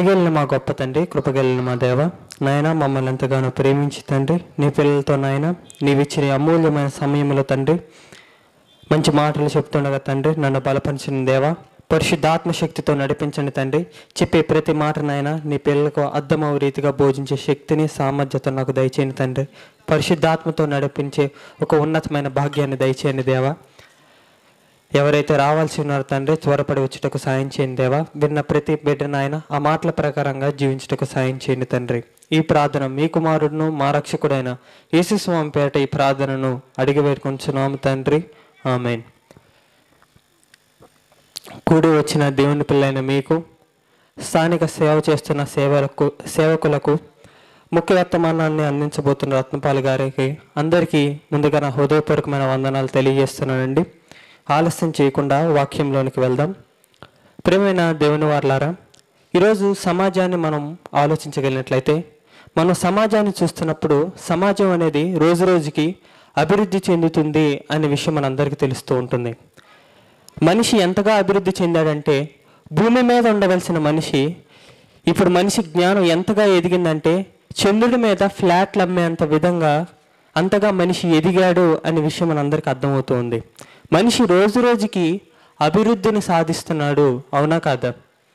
దయగలిన మా గొప్ప తండ్రి కృపగలిన మా దేవ నాయన మమ్మల్ని ఎంతగానో ప్రేమించి తండ్రి నీ పిల్లలతో నాయన నీవిచ్చిన ఈ అమూల్యమైన సమయంలో తండ్రి మంచి మాటలు చెప్తుండగా తండ్రి నన్ను బలపరిచిన దేవా పరిశుద్ధాత్మ శక్తితో నడిపించండి తండ్రి చెప్పే ప్రతి మాట నాయన నీ పిల్లలకు అర్థమవు రీతిగా బోధించే శక్తిని సామర్థ్యత నాకు దయచేయండి తండ్రి పరిశుద్ధాత్మతో నడిపించే ఒక ఉన్నతమైన భాగ్యాన్ని దయచేయండి దేవా ఎవరైతే రావాల్సి ఉన్నారో తండ్రి త్వరపడి వచ్చుటకు సాయం చేయండి దేవా విన్న ప్రతి బిడ్డ నాయన ఆ మాటల ప్రకారంగా జీవించుటకు సాయం చేయండి తండ్రి ఈ ప్రార్థన మీ కుమారుడును మా రక్షకుడైన యేసుస్వామి పేట ఈ ప్రార్థనను అడిగి వేడుకొంచున్నాము తండ్రి ఆమెన్ కూడి వచ్చిన దేవుని పిల్లైన మీకు స్థానిక సేవ చేస్తున్న సేవలకు సేవకులకు ముఖ్య వర్తమానాన్ని అందించబోతున్న రత్నపాల్ గారికి అందరికీ ముందుగా నా హృదయపూర్వకమైన వందనాలు తెలియజేస్తున్నానండి ఆలస్యం చేయకుండా వాక్యంలోనికి వెళ్దాం ప్రియమైన దేవుని వార్లారా ఈరోజు సమాజాన్ని మనం ఆలోచించగలిగినట్లయితే మనం సమాజాన్ని చూస్తున్నప్పుడు సమాజం అనేది రోజు రోజుకి అభివృద్ధి చెందుతుంది అనే విషయం మనందరికీ తెలుస్తూ ఉంటుంది మనిషి ఎంతగా అభివృద్ధి చెందాడంటే భూమి మీద ఉండవలసిన మనిషి ఇప్పుడు మనిషి జ్ఞానం ఎంతగా ఎదిగిందంటే చంద్రుడి మీద ఫ్లాట్లు అమ్మేంత విధంగా అంతగా మనిషి ఎదిగాడు అనే విషయం మనందరికీ అర్థమవుతూ ఉంది మనిషి రోజు రోజుకి అభివృద్ధిని సాధిస్తున్నాడు అవునా కాదా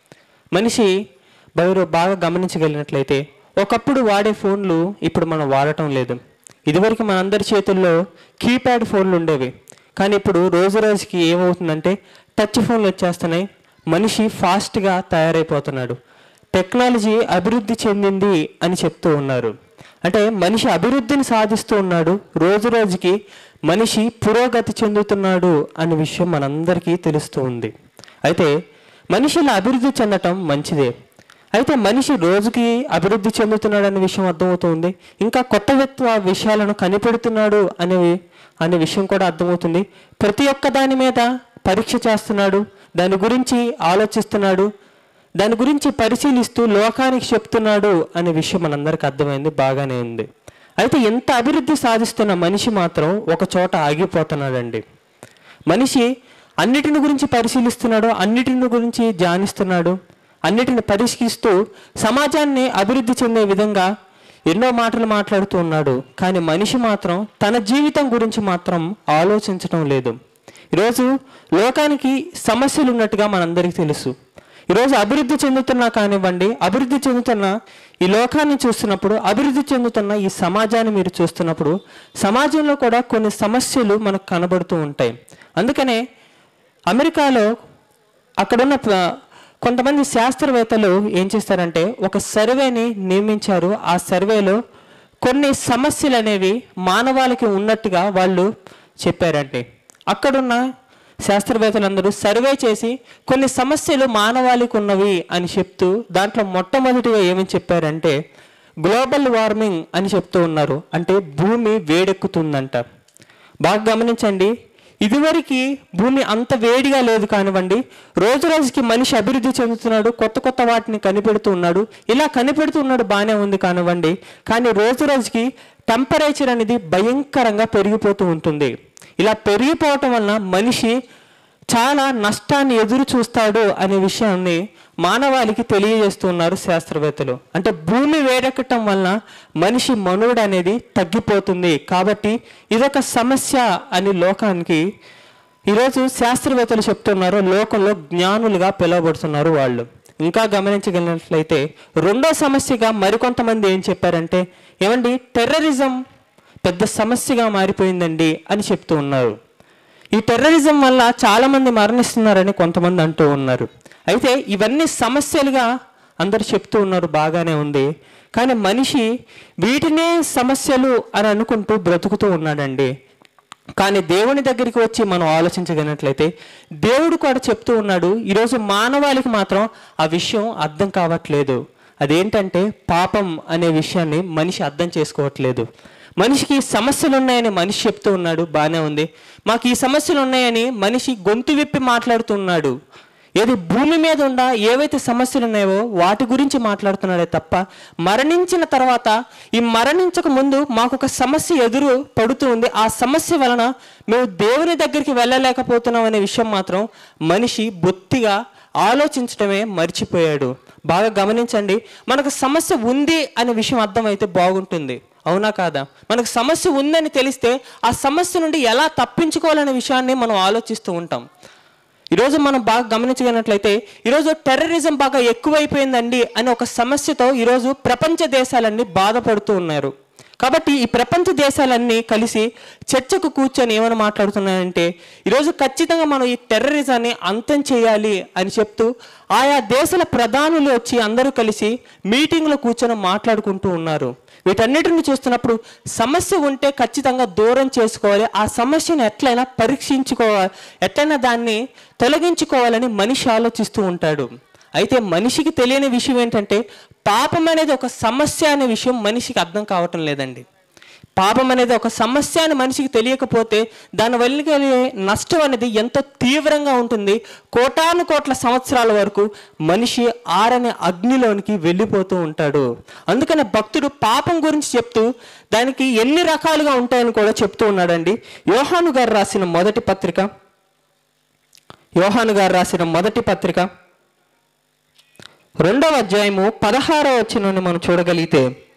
మనిషి బయరు బాగా గమనించగలిగినట్లయితే ఒకప్పుడు వాడే ఫోన్లు ఇప్పుడు మనం వాడటం లేదు ఇదివరకు మనందరి చేతుల్లో కీప్యాడ్ ఫోన్లు ఉండేవి కానీ ఇప్పుడు రోజు రోజుకి ఏమవుతుందంటే టచ్ ఫోన్లు వచ్చేస్తున్నాయి మనిషి ఫాస్ట్గా తయారైపోతున్నాడు టెక్నాలజీ అభివృద్ధి చెందింది అని చెప్తూ ఉన్నారు అంటే మనిషి అభివృద్ధిని సాధిస్తూ ఉన్నాడు రోజు రోజుకి మనిషి పురోగతి చెందుతున్నాడు అనే విషయం మనందరికీ తెలుస్తూ ఉంది అయితే మనిషి ఇలా అభివృద్ధి చెందటం మంచిదే అయితే మనిషి రోజుకి అభివృద్ధి చెందుతున్నాడు అనే విషయం అర్థమవుతుంది ఇంకా కొత్త కొత్త విషయాలను కనిపెడుతున్నాడు అనే అనే విషయం కూడా అర్థమవుతుంది ప్రతి ఒక్క దాని మీద పరీక్ష చేస్తున్నాడు దాని గురించి ఆలోచిస్తున్నాడు దాని గురించి పరిశీలిస్తూ లోకానికి చెప్తున్నాడు అనే విషయం మనందరికీ అర్థమైంది బాగానే ఉంది అయితే ఎంత అభివృద్ధి సాధిస్తున్న మనిషి మాత్రం ఒక చోట ఆగిపోతున్నాడండి మనిషి అన్నిటిని గురించి పరిశీలిస్తున్నాడు అన్నిటిని గురించి ధ్యానిస్తున్నాడు అన్నిటిని పరిశీలిస్తూ సమాజాన్ని అభివృద్ధి చెందే విధంగా ఎన్నో మాటలు మాట్లాడుతూ ఉన్నాడు కానీ మనిషి మాత్రం తన జీవితం గురించి మాత్రం ఆలోచించడం లేదు ఈరోజు లోకానికి సమస్యలు ఉన్నట్టుగా మనందరికీ తెలుసు ఈరోజు అభివృద్ధి చెందుతున్నా కానివ్వండి అభివృద్ధి చెందుతున్న ఈ లోకాన్ని చూస్తున్నప్పుడు అభివృద్ధి చెందుతున్న ఈ సమాజాన్ని మీరు చూస్తున్నప్పుడు సమాజంలో కూడా కొన్ని సమస్యలు మనకు కనబడుతూ ఉంటాయి అందుకనే అమెరికాలో అక్కడున్న ప్ర- కొంతమంది శాస్త్రవేత్తలు ఏం చేస్తారంటే ఒక సర్వేని నియమించారు ఆ సర్వేలో కొన్ని సమస్యలు అనేవి మానవాళికి ఉన్నట్టుగా వాళ్ళు చెప్పారంటే అక్కడున్న శాస్త్రవేత్తలందరూ సర్వే చేసి కొన్ని సమస్యలు మానవాళికి ఉన్నవి అని చెప్తూ దాంట్లో మొట్టమొదటిగా ఏమని చెప్పారంటే గ్లోబల్ వార్మింగ్ అని చెప్తూ ఉన్నారు అంటే భూమి వేడెక్కుతుందంట బాగా గమనించండి ఇదివరకు భూమి అంత వేడిగా లేదు కానివ్వండి రోజు రోజుకి మనిషి అభివృద్ధి చెందుతున్నాడు కొత్త కొత్త వాటిని కనిపెడుతూ ఉన్నాడు ఇలా కనిపెడుతూ ఉన్నాడు బాగానే ఉంది కానివ్వండి కానీ రోజు రోజుకి టెంపరేచర్ అనేది భయంకరంగా పెరిగిపోతూ ఉంటుంది ఇలా పెరిగిపోవటం వలన మనిషి చాలా నష్టాన్ని ఎదురు చూస్తాడు అనే విషయాన్ని మానవాళికి తెలియజేస్తున్నారు శాస్త్రవేత్తలు అంటే భూమి వేడెక్కటం వలన మనిషి మనుగడ అనేది తగ్గిపోతుంది కాబట్టి ఇదొక సమస్య అని లోకానికి ఈరోజు శాస్త్రవేత్తలు చెప్తున్నారు లోకంలో జ్ఞానులుగా పిలువబడుతున్నారు వాళ్ళు ఇంకా గమనించగలిగినట్లయితే రెండో సమస్యగా మరికొంతమంది ఏం చెప్పారంటే ఏమండి టెర్రరిజం పెద్ద సమస్యగా మారిపోయిందండి అని చెప్తూ ఉన్నారు ఈ టెర్రరిజం వల్ల చాలామంది మరణిస్తున్నారని కొంతమంది అంటూ ఉన్నారు అయితే ఇవన్నీ సమస్యలుగా అందరు చెప్తూ ఉన్నారు బాగానే ఉంది కానీ మనిషి వీటినే సమస్యలు అని అనుకుంటూ బ్రతుకుతూ ఉన్నాడండి కానీ దేవుని దగ్గరికి వచ్చి మనం ఆలోచించగలిగినట్లయితే దేవుడు కూడా చెప్తూ ఉన్నాడు ఈరోజు మానవాళికి మాత్రం ఆ విషయం అర్థం కావట్లేదు అదేంటంటే పాపం అనే విషయాన్ని మనిషి అర్థం చేసుకోవట్లేదు మనిషికి సమస్యలు ఉన్నాయని మనిషి చెప్తూ ఉన్నాడు బాగానే ఉంది మాకు ఈ సమస్యలు ఉన్నాయని మనిషి గొంతు విప్పి మాట్లాడుతున్నాడు ఏది భూమి మీద ఉన్న ఏవైతే సమస్యలు ఉన్నాయో వాటి గురించి మాట్లాడుతున్నాడే తప్ప మరణించిన తర్వాత ఈ మరణించక ముందు మాకు ఒక సమస్య ఎదురు పడుతూ ఉంది ఆ సమస్య వలన మేము దేవుని దగ్గరికి వెళ్ళలేకపోతున్నాం అనే విషయం మాత్రం మనిషి బొత్తిగా ఆలోచించడమే మర్చిపోయాడు బాగా గమనించండి మనకు సమస్య ఉంది అనే విషయం అర్థమైతే బాగుంటుంది అవునా కాదా మనకు సమస్య ఉందని తెలిస్తే ఆ సమస్య నుండి ఎలా తప్పించుకోవాలనే విషయాన్ని మనం ఆలోచిస్తూ ఉంటాం ఈరోజు మనం బాగా గమనించగలిగినట్లయితే ఈరోజు టెర్రరిజం బాగా ఎక్కువైపోయిందండి అనే ఒక సమస్యతో ఈరోజు ప్రపంచ దేశాలన్నీ బాధపడుతూ ఉన్నారు కాబట్టి ఈ ప్రపంచ దేశాలన్నీ కలిసి చర్చకు కూర్చొని ఏమని మాట్లాడుతున్నాయంటే ఈరోజు ఖచ్చితంగా మనం ఈ టెర్రరిజాన్ని అంతం చేయాలి అని చెప్తూ ఆయా దేశాల ప్రధానులు వచ్చి అందరూ కలిసి మీటింగ్లో కూర్చొని మాట్లాడుకుంటూ ఉన్నారు వీటన్నిటిని చూస్తున్నప్పుడు సమస్య ఉంటే ఖచ్చితంగా దూరం చేసుకోవాలి ఆ సమస్యను ఎట్లయినా పరీక్షించుకోవాలి ఎట్లయినా దాన్ని తొలగించుకోవాలని మనిషి ఆలోచిస్తూ ఉంటాడు అయితే మనిషికి తెలియని విషయం ఏంటంటే పాపం అనేది ఒక సమస్య అనే విషయం మనిషికి అర్థం కావటం లేదండి పాపం అనేది ఒక సమస్య అని మనిషికి తెలియకపోతే దానివల్ల కలిగే నష్టం అనేది ఎంతో తీవ్రంగా ఉంటుంది కోటాను కోట్ల సంవత్సరాల వరకు మనిషి ఆరని అగ్నిలోనికి వెళ్ళిపోతూ ఉంటాడు అందుకనే భక్తుడు పాపం గురించి చెప్తూ దానికి ఎన్ని రకాలుగా ఉంటాయని కూడా చెప్తూ ఉన్నాడండి యోహాను గారు రాసిన మొదటి పత్రిక యోహాను గారు రాసిన మొదటి పత్రిక రెండవ అధ్యాయము పదహారవ వచ్చిన మనం చూడగలిగితే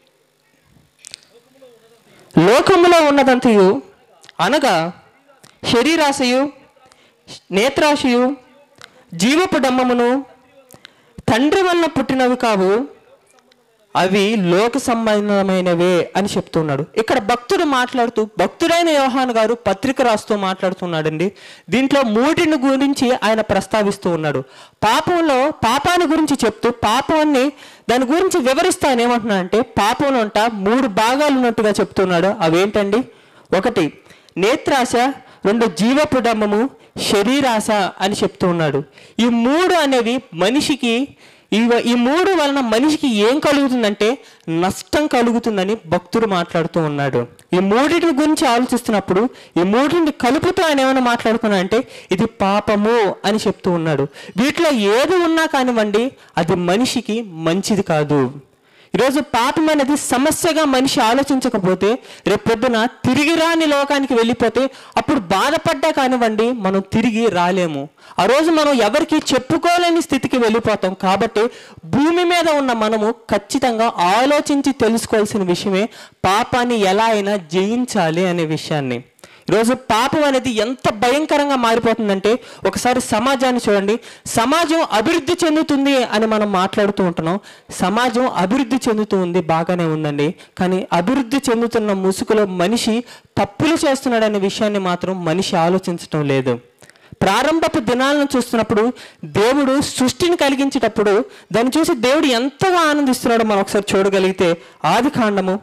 లోకములో ఉన్నదంతయు అనగా శరీరాశయు నేత్రాశయు జీవపు డమ్మమును తండ్రి వలన పుట్టినవి కావు అవి లోక సంబంధమైనవే అని చెప్తున్నాడు ఇక్కడ భక్తుడు మాట్లాడుతూ భక్తుడైన యోహాన్ గారు పత్రిక రాస్తూ మాట్లాడుతున్నాడండి దీంట్లో మూటిని గురించి ఆయన ప్రస్తావిస్తూ ఉన్నాడు పాపంలో పాపాన్ని గురించి చెప్తూ పాపాన్ని దాని గురించి వివరిస్తా ఆయన ఏమంటున్నా అంటే పాపంలో అంట మూడు భాగాలు ఉన్నట్టుగా చెప్తున్నాడు అవేంటండి ఒకటి నేత్రాశ రెండు జీవపు డమ్మము శరీరాశ అని చెప్తూ ఉన్నాడు ఈ మూడు అనేవి మనిషికి ఇవ ఈ మూడు వలన మనిషికి ఏం కలుగుతుందంటే నష్టం కలుగుతుందని భక్తుడు మాట్లాడుతూ ఉన్నాడు ఈ మూడింటి గురించి ఆలోచిస్తున్నప్పుడు ఈ మూడింటి కలుపుతో ఆయన ఏమైనా మాట్లాడుతున్నా అంటే ఇది పాపము అని చెప్తూ ఉన్నాడు వీటిలో ఏది ఉన్నా కానివ్వండి అది మనిషికి మంచిది కాదు ఈరోజు పాపం అనేది సమస్యగా మనిషి ఆలోచించకపోతే రేపు పొద్దున తిరిగి రాని లోకానికి వెళ్ళిపోతే అప్పుడు బాధపడ్డా కానివ్వండి మనం తిరిగి రాలేము ఆ రోజు మనం ఎవరికి చెప్పుకోలేని స్థితికి వెళ్ళిపోతాం కాబట్టి భూమి మీద ఉన్న మనము ఖచ్చితంగా ఆలోచించి తెలుసుకోవాల్సిన విషయమే పాపాన్ని ఎలా అయినా జయించాలి అనే విషయాన్ని ఈరోజు పాపం అనేది ఎంత భయంకరంగా మారిపోతుందంటే ఒకసారి సమాజాన్ని చూడండి సమాజం అభివృద్ధి చెందుతుంది అని మనం మాట్లాడుతూ ఉంటున్నాం సమాజం అభివృద్ధి చెందుతూ ఉంది బాగానే ఉందండి కానీ అభివృద్ధి చెందుతున్న ముసుగులో మనిషి తప్పులు చేస్తున్నాడనే విషయాన్ని మాత్రం మనిషి ఆలోచించడం లేదు ప్రారంభపు దినాలను చూస్తున్నప్పుడు దేవుడు సృష్టిని కలిగించేటప్పుడు దాన్ని చూసి దేవుడు ఎంతగా ఆనందిస్తున్నాడో మనం ఒకసారి చూడగలిగితే ఆది కాండము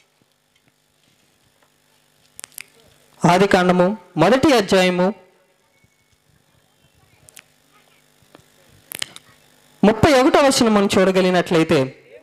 ఆది కాండము మొదటి అధ్యాయము ముప్పై ఒకటో వచ్చిన మనం చూడగలిగినట్లయితే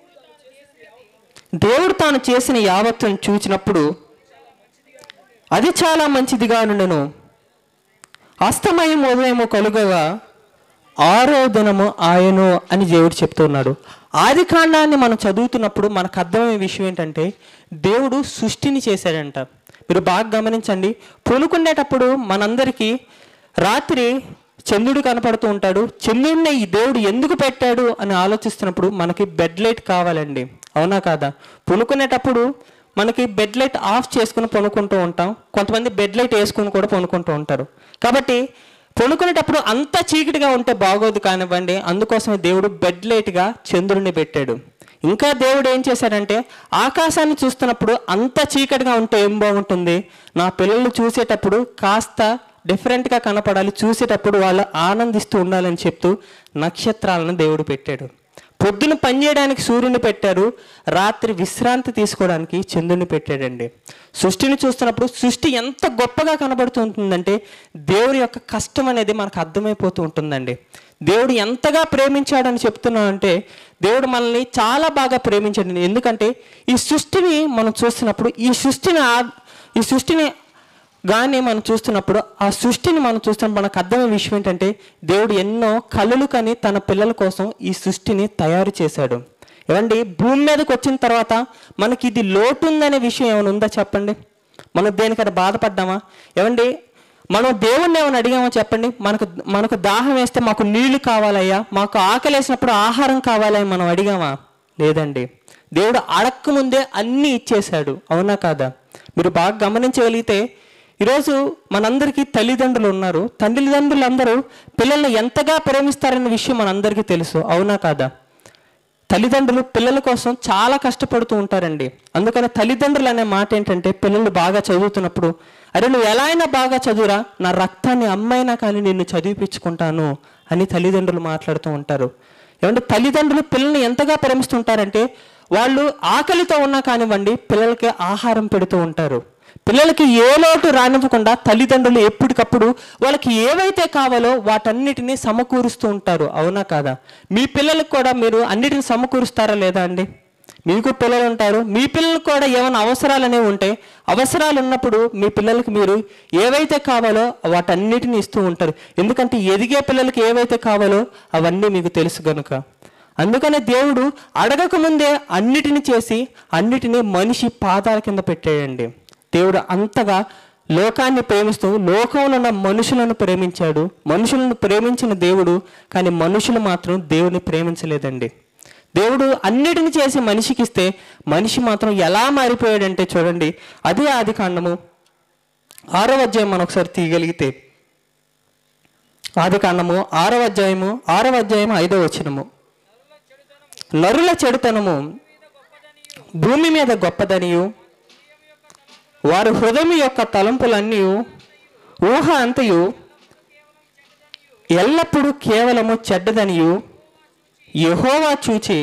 దేవుడు తాను చేసిన యావత్తును చూచినప్పుడు అది చాలా మంచిదిగా నుండెను అస్తమయం ఉదయము కలుగగా ఆరో దినము ఆయను అని దేవుడు చెప్తున్నాడు ఆది కాండాన్ని మనం చదువుతున్నప్పుడు మనకు అర్థమయ్యే విషయం ఏంటంటే దేవుడు సృష్టిని చేశాడంట మీరు బాగా గమనించండి పొనుకునేటప్పుడు మనందరికీ రాత్రి చంద్రుడు కనపడుతూ ఉంటాడు చంద్రుడిని ఈ దేవుడు ఎందుకు పెట్టాడు అని ఆలోచిస్తున్నప్పుడు మనకి బెడ్ లైట్ కావాలండి అవునా కాదా పొనుకునేటప్పుడు మనకి బెడ్ లైట్ ఆఫ్ చేసుకుని పనుకుంటూ ఉంటాం కొంతమంది బెడ్ లైట్ వేసుకుని కూడా పనుకుంటూ ఉంటారు కాబట్టి పనుకునేటప్పుడు అంత చీకటిగా ఉంటే బాగోదు కానివ్వండి అందుకోసమే దేవుడు బెడ్ లైట్గా చంద్రుడిని పెట్టాడు ఇంకా దేవుడు ఏం చేశాడంటే ఆకాశాన్ని చూస్తున్నప్పుడు అంత చీకటిగా ఉంటే ఏం బాగుంటుంది నా పిల్లలు చూసేటప్పుడు కాస్త డిఫరెంట్గా కనపడాలి చూసేటప్పుడు వాళ్ళు ఆనందిస్తూ ఉండాలని చెప్తూ నక్షత్రాలను దేవుడు పెట్టాడు పొద్దున పనిచేయడానికి సూర్యుని పెట్టారు రాత్రి విశ్రాంతి తీసుకోవడానికి చంద్రుని పెట్టాడండి సృష్టిని చూస్తున్నప్పుడు సృష్టి ఎంత గొప్పగా కనబడుతూ ఉంటుందంటే దేవుడి యొక్క కష్టం అనేది మనకు అర్థమైపోతూ ఉంటుందండి దేవుడు ఎంతగా ప్రేమించాడని చెప్తున్నానంటే దేవుడు మనల్ని చాలా బాగా ప్రేమించాడు ఎందుకంటే ఈ సృష్టిని మనం చూస్తున్నప్పుడు ఈ సృష్టిని ఆ- ఈ సృష్టిని కానీ మనం చూస్తున్నప్పుడు ఆ సృష్టిని మనం చూస్తున్నప్పుడు మనకు అర్థమయ్యే విషయం ఏంటంటే దేవుడు ఎన్నో కళలు కని తన పిల్లల కోసం ఈ సృష్టిని తయారు చేశాడు ఏమండి భూమి మీదకి వచ్చిన తర్వాత మనకి ఇది లోటు ఉందనే విషయం ఏమైనా ఉందా చెప్పండి మనం దేనికైనా బాధపడ్డామా ఏమండి మనం దేవుణ్ణి ఏమైనా అడిగామో చెప్పండి మనకు మనకు దాహం వేస్తే మాకు నీళ్లు కావాలయ్యా మాకు ఆకలి వేసినప్పుడు ఆహారం కావాలని మనం అడిగామా లేదండి దేవుడు అడక్క ముందే అన్నీ ఇచ్చేశాడు అవునా కాదా మీరు బాగా గమనించగలిగితే ఈరోజు మనందరికీ తల్లిదండ్రులు ఉన్నారు తల్లిదండ్రులు అందరూ పిల్లల్ని ఎంతగా ప్రేమిస్తారనే విషయం మనందరికీ తెలుసు అవునా కాదా తల్లిదండ్రులు పిల్లల కోసం చాలా కష్టపడుతూ ఉంటారండి అందుకని తల్లిదండ్రులు అనే మాట ఏంటంటే పిల్లలు బాగా చదువుతున్నప్పుడు అరే నువ్వు ఎలా అయినా బాగా చదువురా నా రక్తాన్ని అమ్మైనా కానీ నిన్ను చదివిపించుకుంటాను అని తల్లిదండ్రులు మాట్లాడుతూ ఉంటారు ఏమంటే తల్లిదండ్రులు పిల్లల్ని ఎంతగా ప్రేమిస్తుంటారంటే వాళ్ళు ఆకలితో ఉన్నా కానివ్వండి పిల్లలకి ఆహారం పెడుతూ ఉంటారు పిల్లలకి ఏ లోటు రానివ్వకుండా తల్లిదండ్రులు ఎప్పటికప్పుడు వాళ్ళకి ఏవైతే కావాలో వాటన్నిటిని సమకూరుస్తూ ఉంటారు అవునా కాదా మీ పిల్లలకు కూడా మీరు అన్నిటిని సమకూరుస్తారా లేదా అండి మీకు పిల్లలు ఉంటారు మీ పిల్లలకు కూడా ఏమైనా అవసరాలు అనేవి ఉంటాయి అవసరాలు ఉన్నప్పుడు మీ పిల్లలకి మీరు ఏవైతే కావాలో వాటన్నిటిని ఇస్తూ ఉంటారు ఎందుకంటే ఎదిగే పిల్లలకి ఏవైతే కావాలో అవన్నీ మీకు తెలుసు కనుక అందుకనే దేవుడు అడగక ముందే అన్నిటిని చేసి అన్నిటినీ మనిషి పాదాల కింద పెట్టాడండి దేవుడు అంతగా లోకాన్ని ప్రేమిస్తూ లోకంలో ఉన్న మనుషులను ప్రేమించాడు మనుషులను ప్రేమించిన దేవుడు కానీ మనుషులు మాత్రం దేవుని ప్రేమించలేదండి దేవుడు అన్నిటిని చేసి మనిషికి ఇస్తే మనిషి మాత్రం ఎలా మారిపోయాడంటే చూడండి అదే ఆది కాండము ఆరో అధ్యాయం మనం ఒకసారి తీయగలిగితే ఆది కాండము ఆరవ అధ్యాయము ఆరవ అధ్యాయం ఐదవ వచనము నరుల చెడుతనము భూమి మీద గొప్పదనియు వారి హృదయం యొక్క తలంపులన్నీ ఊహ అంతయు ఎల్లప్పుడూ కేవలము చెడ్డదనియు యెహోవా చూచి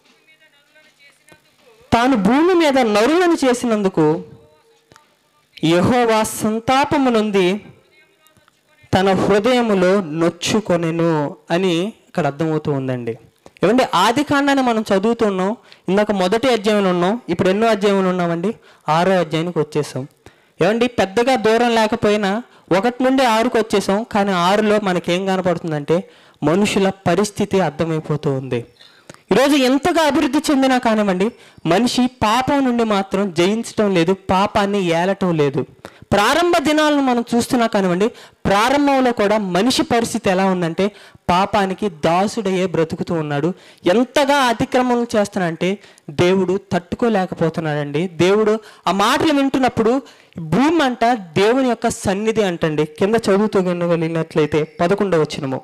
తాను భూమి మీద నరులను చేసినందుకు యెహోవా సంతాపము నుండి తన హృదయములో నొచ్చుకొనెను అని ఇక్కడ అర్థమవుతూ ఉందండి ఏమండి ఆది కాండాన్ని మనం చదువుతున్నాం ఇందాక మొదటి అధ్యాయంలో ఉన్నాం ఇప్పుడు ఎన్నో అధ్యాయంలో ఉన్నామండి ఆరో అధ్యాయానికి వచ్చేసాం ఏమండి పెద్దగా దూరం లేకపోయినా ఒకటి నుండి ఆరుకు వచ్చేసాం కానీ ఆరులో మనకేం కనపడుతుందంటే మనుషుల పరిస్థితి అర్థమైపోతూ ఉంది ఈరోజు ఎంతగా అభివృద్ధి చెందినా కానివ్వండి మనిషి పాపం నుండి మాత్రం జయించడం లేదు పాపాన్ని ఏలటం లేదు ప్రారంభ దినాలను మనం చూస్తున్నా కానివ్వండి ప్రారంభంలో కూడా మనిషి పరిస్థితి ఎలా ఉందంటే పాపానికి దాసుడయ్యే బ్రతుకుతూ ఉన్నాడు ఎంతగా అతిక్రమం చేస్తున్నాడంటే దేవుడు తట్టుకోలేకపోతున్నాడండి దేవుడు ఆ మాటలు వింటున్నప్పుడు భూమి అంట దేవుని యొక్క సన్నిధి అంటండి కింద చదువుతూ వెళ్ళినట్లయితే పదకొండవ వచ్చినము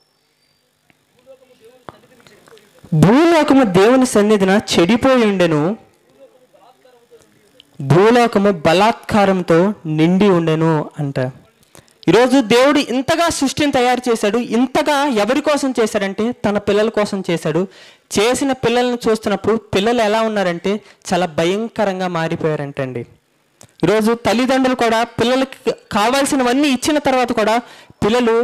భూలోకము దేవుని సన్నిధిన చెడిపోయి ఉండెను భూలోకము బలాత్కారంతో నిండి ఉండెను అంట ఈరోజు దేవుడు ఇంతగా సృష్టిని తయారు చేశాడు ఇంతగా ఎవరి కోసం చేశాడంటే తన పిల్లల కోసం చేశాడు చేసిన పిల్లల్ని చూస్తున్నప్పుడు పిల్లలు ఎలా ఉన్నారంటే చాలా భయంకరంగా మారిపోయారంటండి ఈరోజు తల్లిదండ్రులు కూడా పిల్లలకి కావాల్సినవన్నీ ఇచ్చిన తర్వాత కూడా పిల్లలు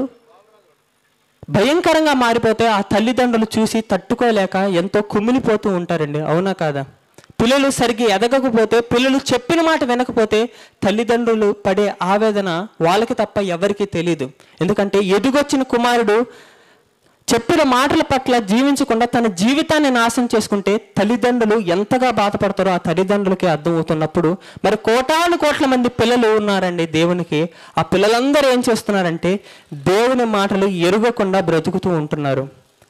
భయంకరంగా మారిపోతే ఆ తల్లిదండ్రులు చూసి తట్టుకోలేక ఎంతో కుమిలిపోతూ ఉంటారండి అవునా కాదా పిల్లలు సరిగ్గా ఎదగకపోతే పిల్లలు చెప్పిన మాట వినకపోతే తల్లిదండ్రులు పడే ఆవేదన వాళ్ళకి తప్ప ఎవరికీ తెలియదు ఎందుకంటే ఎదుగొచ్చిన కుమారుడు చెప్పిన మాటల పట్ల జీవించకుండా తన జీవితాన్ని నాశనం చేసుకుంటే తల్లిదండ్రులు ఎంతగా బాధపడతారో ఆ తల్లిదండ్రులకి అర్థమవుతున్నప్పుడు మరి కోటాను కోట్ల మంది పిల్లలు ఉన్నారండి దేవునికి ఆ పిల్లలందరూ ఏం చేస్తున్నారంటే దేవుని మాటలు ఎరుగకుండా బ్రతుకుతూ ఉంటున్నారు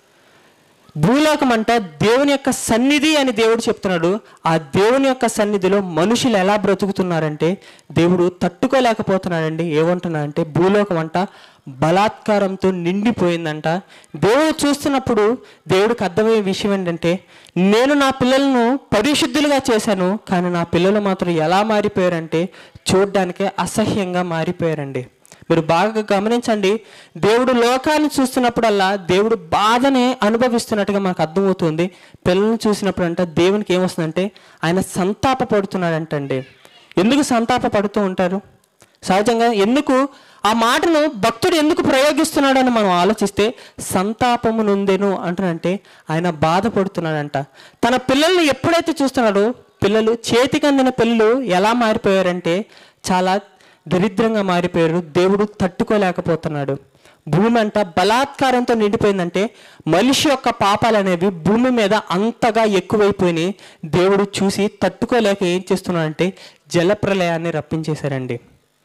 భూలోకం అంట దేవుని యొక్క సన్నిధి అని దేవుడు చెప్తున్నాడు ఆ దేవుని యొక్క సన్నిధిలో మనుషులు ఎలా బ్రతుకుతున్నారంటే దేవుడు తట్టుకోలేకపోతున్నాడండి ఏమంటున్నాడంటే భూలోకం అంట బలాత్కారంతో నిండిపోయిందంట దేవుడు చూస్తున్నప్పుడు దేవుడికి అర్థమయ్యే విషయం ఏంటంటే నేను నా పిల్లలను పరిశుద్ధులుగా చేశాను కానీ నా పిల్లలు మాత్రం ఎలా మారిపోయారంటే చూడ్డానికే అసహ్యంగా మారిపోయారండి మీరు బాగా గమనించండి దేవుడు లోకాన్ని చూస్తున్నప్పుడల్లా దేవుడు బాధనే అనుభవిస్తున్నట్టుగా మనకు అర్థమవుతుంది పిల్లల్ని చూసినప్పుడు అంటే దేవునికి ఏమొస్తుందంటే ఆయన సంతాప పడుతున్నాడంటండి ఎందుకు సంతాప పడుతూ ఉంటారు సహజంగా ఎందుకు ఆ మాటను భక్తుడు ఎందుకు ప్రయోగిస్తున్నాడని మనం ఆలోచిస్తే సంతాపము నుండెను అంటున్నంటే ఆయన బాధపడుతున్నాడంట తన పిల్లల్ని ఎప్పుడైతే చూస్తున్నాడో పిల్లలు చేతికి అందిన పిల్లలు ఎలా మారిపోయారంటే చాలా దరిద్రంగా మారిపోయారు దేవుడు తట్టుకోలేకపోతున్నాడు భూమి అంట బలాత్కారంతో నిండిపోయిందంటే మనిషి యొక్క పాపాలు అనేవి భూమి మీద అంతగా ఎక్కువైపోయినాయి దేవుడు చూసి తట్టుకోలేక ఏం చేస్తున్నాడంటే జలప్రలయాన్ని రప్పించేశారండి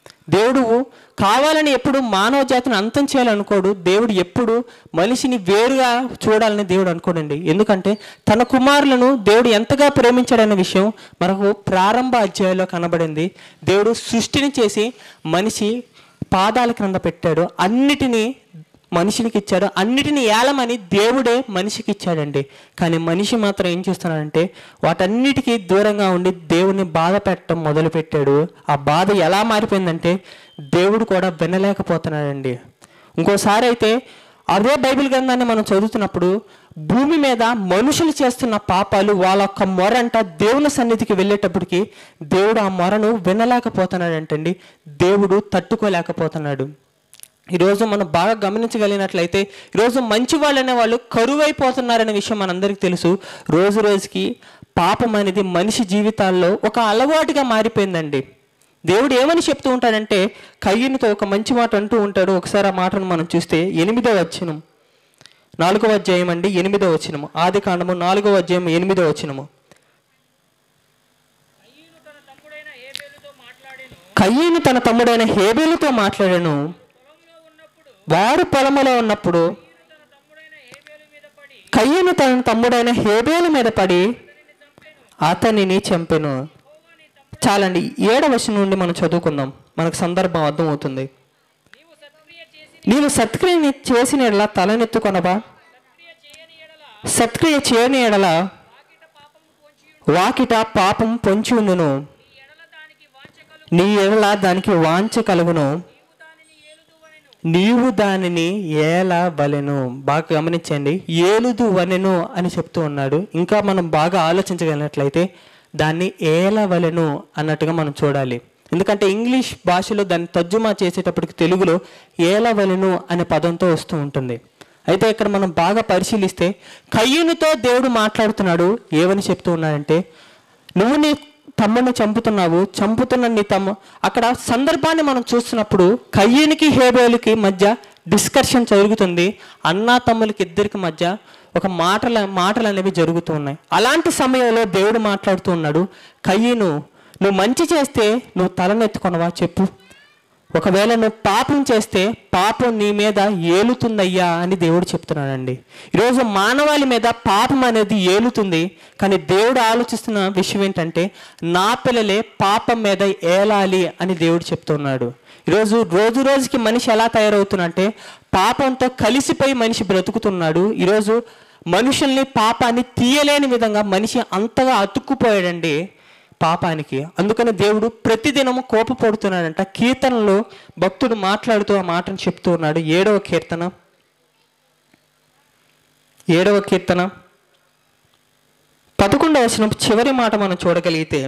దేవుడు కావాలని ఎప్పుడు మానవ జాతిని అంతం చేయాలనుకోడు దేవుడు ఎప్పుడు మనిషిని వేరుగా చూడాలని దేవుడు అనుకోడండి ఎందుకంటే తన కుమారులను దేవుడు ఎంతగా ప్రేమించాడనే విషయం మనకు ప్రారంభ అధ్యాయంలో కనబడింది దేవుడు సృష్టిని చేసి మనిషి పాదాల క్రింద పెట్టాడు అన్నిటినీ మనిషికి ఇచ్చాడు అన్నిటిని ఏలమని దేవుడే మనిషికి ఇచ్చాడండి కానీ మనిషి మాత్రం ఏం చేస్తున్నాడంటే వాటన్నిటికీ దూరంగా ఉండి దేవుని బాధ పెట్టడం మొదలుపెట్టాడు ఆ బాధ ఎలా మారిపోయిందంటే దేవుడు కూడా వినలేకపోతున్నాడండి ఇంకోసారి అయితే అదే బైబిల్ గ్రంథాన్ని మనం చదువుతున్నప్పుడు భూమి మీద మనుషులు చేస్తున్న పాపాలు వాళ్ళ యొక్క మొరంట దేవుని సన్నిధికి వెళ్ళేటప్పటికి దేవుడు ఆ మొరను వినలేకపోతున్నాడంటండి దేవుడు తట్టుకోలేకపోతున్నాడు ఈరోజు మనం బాగా గమనించగలిగినట్లయితే ఈరోజు మంచి వాళ్ళు అనే వాళ్ళు కరువైపోతున్నారనే విషయం మనందరికీ తెలుసు రోజు రోజుకి పాపం అనేది మనిషి జీవితాల్లో ఒక అలవాటుగా మారిపోయిందండి దేవుడు ఏమని చెప్తూ ఉంటాడంటే కయ్యనుతో ఒక మంచి మాట అంటూ ఉంటాడు ఒకసారి ఆ మాటను మనం చూస్తే ఎనిమిదో వచ్చినం నాలుగవ అధ్యాయం అండి ఎనిమిదో వచ్చినము ఆది కాండము నాలుగవ అధ్యాయం ఎనిమిదో వచ్చినము కయ్యూను తన తమ్ముడైన ఏబేలుతో మాట్లాడాను కయ్యను తన తమ్ముడైన హేబేలుతో మాట్లాడాను పొలంలో ఉన్నప్పుడు వారు పొలములో ఉన్నప్పుడు తన తమ్ముడైన ఏబేలు మీద పడి కయ్యను తన తమ్ముడైన హేబేలు మీద పడి అతనిని చంపెను చాలండి ఏడవ వచనం నుండి మనం చదువుకుందాం మనకు సందర్భం అర్థమవుతుంది నీవు సత్క్రియ చేసి నీవు సత్క్రియని చేసిన ఎడల తలనెత్తుకొనబా సత్క్రియ చేయని ఎడల సత్క్రియ చేయని ఎడల వాకిట పాపము పొంచి వాకిట పాపం పొంచి ఉండును ఈ ఎడల దానికి వాంచకలు నీ ఎడల దానికి వాంఛ కలుగును నీవు దానిని ఏలుదువనెను నీవు దానిని ఏల వలెను బాగా గమనించండి ఏలుదు వలెను అని చెప్తూ ఉన్నాడు ఇంకా మనం బాగా ఆలోచించగలిగినట్లయితే దాన్ని ఏల వలెను అన్నట్టుగా మనం చూడాలి ఎందుకంటే ఇంగ్లీష్ భాషలో దాన్ని తర్జుమా చేసేటప్పటికి తెలుగులో ఏల వలెను అనే పదంతో వస్తూ ఉంటుంది అయితే ఇక్కడ మనం బాగా పరిశీలిస్తే కయ్యూనితో దేవుడు మాట్లాడుతున్నాడు ఏమని చెప్తూ ఉన్నాడంటే నువ్వు నీ తమ్ముడిని చంపుతున్నావు చంపుతున్న నీ తమ్ము అక్కడ సందర్భాన్ని మనం చూస్తున్నప్పుడు కయ్యూనికి హేబేలుకి మధ్య డిస్కషన్ జరుగుతుంది అన్నా తమ్ములకి ఇద్దరికి మధ్య ఒక మాటల మాటలు అనేవి జరుగుతూ ఉన్నాయి అలాంటి సమయంలో దేవుడు మాట్లాడుతూ ఉన్నాడు కయ్యను నువ్వు మంచి చేస్తే నువ్వు తలనెత్తుకొనవా చెప్పు ఒకవేళ నువ్వు పాపం చేస్తే పాపం నీ మీద ఏలుతుందయ్యా అని దేవుడు చెప్తున్నాడండి ఈరోజు మానవాళి మీద పాపం అనేది ఏలుతుంది కానీ దేవుడు ఆలోచిస్తున్న విషయం ఏంటంటే నా పిల్లలే పాపం మీద ఏలాలి అని దేవుడు చెప్తున్నాడు ఈరోజు రోజు రోజుకి మనిషి ఎలా తయారవుతున్నంటే పాపంతో కలిసిపోయి మనిషి బ్రతుకుతున్నాడు ఈరోజు మనుషుల్ని పాపాన్ని తీయలేని విధంగా మనిషి అంతగా అతుక్కుపోయాడండి పాపానికి అందుకని దేవుడు ప్రతిదినము కోపపడుతున్నాడంట కీర్తనలో భక్తుడు మాట్లాడుతూ ఆ మాటను చెప్తూ ఉన్నాడు ఏడవ కీర్తన ఏడవ కీర్తన పదకొండవ వచనం చివరి మాట మనం చూడగలిగితే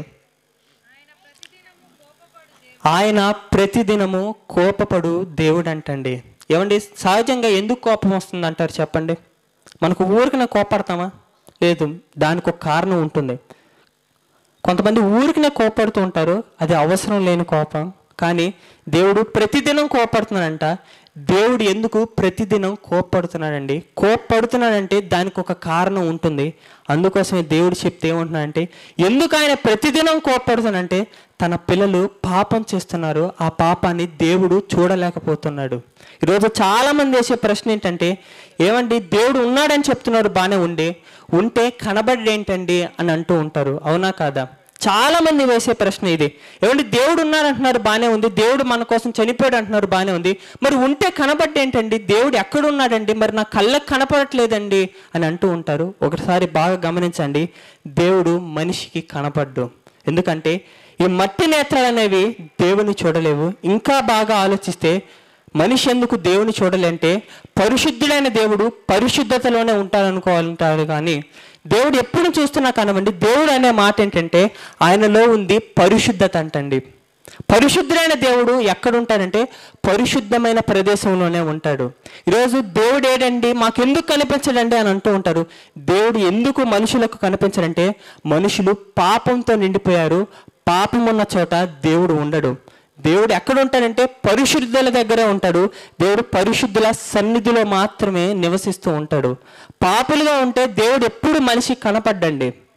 ఆయన ప్రతిదినము కోపపడు దేవుడు అంటండి ఏమండి సహజంగా ఎందుకు కోపం వస్తుంది అంటారు చెప్పండి మనకు ఊరికనే కోపడతామా లేదు దానికి ఒక కారణం ఉంటుంది కొంతమంది ఊరికినే కోపడుతూ ఉంటారు అది అవసరం లేని కోపం కానీ దేవుడు ప్రతిదినం కోపడుతున్నాడంట దేవుడు ఎందుకు ప్రతిదినం కోపడుతున్నాడండి కోపడుతున్నాడంటే దానికి ఒక కారణం ఉంటుంది అందుకోసమే దేవుడు చెప్తే ఏమంటున్నాడంటే ఎందుకు ఆయన ప్రతిదినం కోపడుతున్నాడంటే తన పిల్లలు పాపం చేస్తున్నారు ఆ పాపాన్ని దేవుడు చూడలేకపోతున్నాడు ఈరోజు చాలామంది వేసే ప్రశ్న ఏంటంటే ఏమండి దేవుడు ఉన్నాడని చెప్తున్నారు బాగానే ఉండి ఉంటే కనబడేంటండి అని అంటూ ఉంటారు అవునా కాదా చాలా మంది వేసే ప్రశ్న ఇది ఏమంటే దేవుడు ఉన్నాడు అంటున్నారు బాగానే ఉంది దేవుడు మన కోసం చనిపోయాడు అంటున్నారు బాగానే ఉంది మరి ఉంటే కనబడ్డేంటండి దేవుడు ఎక్కడ ఉన్నాడండి మరి నా కళ్ళకు కనపడట్లేదండి అని అంటూ ఉంటారు ఒకసారి బాగా గమనించండి దేవుడు మనిషికి కనపడ్డు ఎందుకంటే ఈ మట్టి నేత్రాలు అనేవి దేవుని చూడలేవు ఇంకా బాగా ఆలోచిస్తే మనిషి ఎందుకు దేవుని చూడలేంటే పరిశుద్ధుడైన దేవుడు పరిశుద్ధతలోనే ఉంటాడనుకోవాలంటాడు కానీ దేవుడు ఎప్పుడు చూస్తున్నా కానివ్వండి దేవుడు అనే మాట ఏంటంటే ఆయనలో ఉంది పరిశుద్ధత అంటండి పరిశుద్ధుడైన దేవుడు ఎక్కడ ఉంటాడంటే పరిశుద్ధమైన ప్రదేశంలోనే ఉంటాడు ఈరోజు దేవుడు ఏడండి మాకెందుకు కనిపించడండి అని అంటూ ఉంటారు దేవుడు ఎందుకు మనుషులకు కనిపించడంటే మనుషులు పాపంతో నిండిపోయారు పాపం ఉన్న చోట దేవుడు ఉండడు దేవుడు ఎక్కడ ఉంటాడంటే పరిశుద్ధుల దగ్గరే ఉంటాడు దేవుడు పరిశుద్ధుల సన్నిధిలో మాత్రమే నివసిస్తూ ఉంటాడు పాపులుగా ఉంటే దేవుడు ఎప్పుడు మనిషి కనపడ్డండి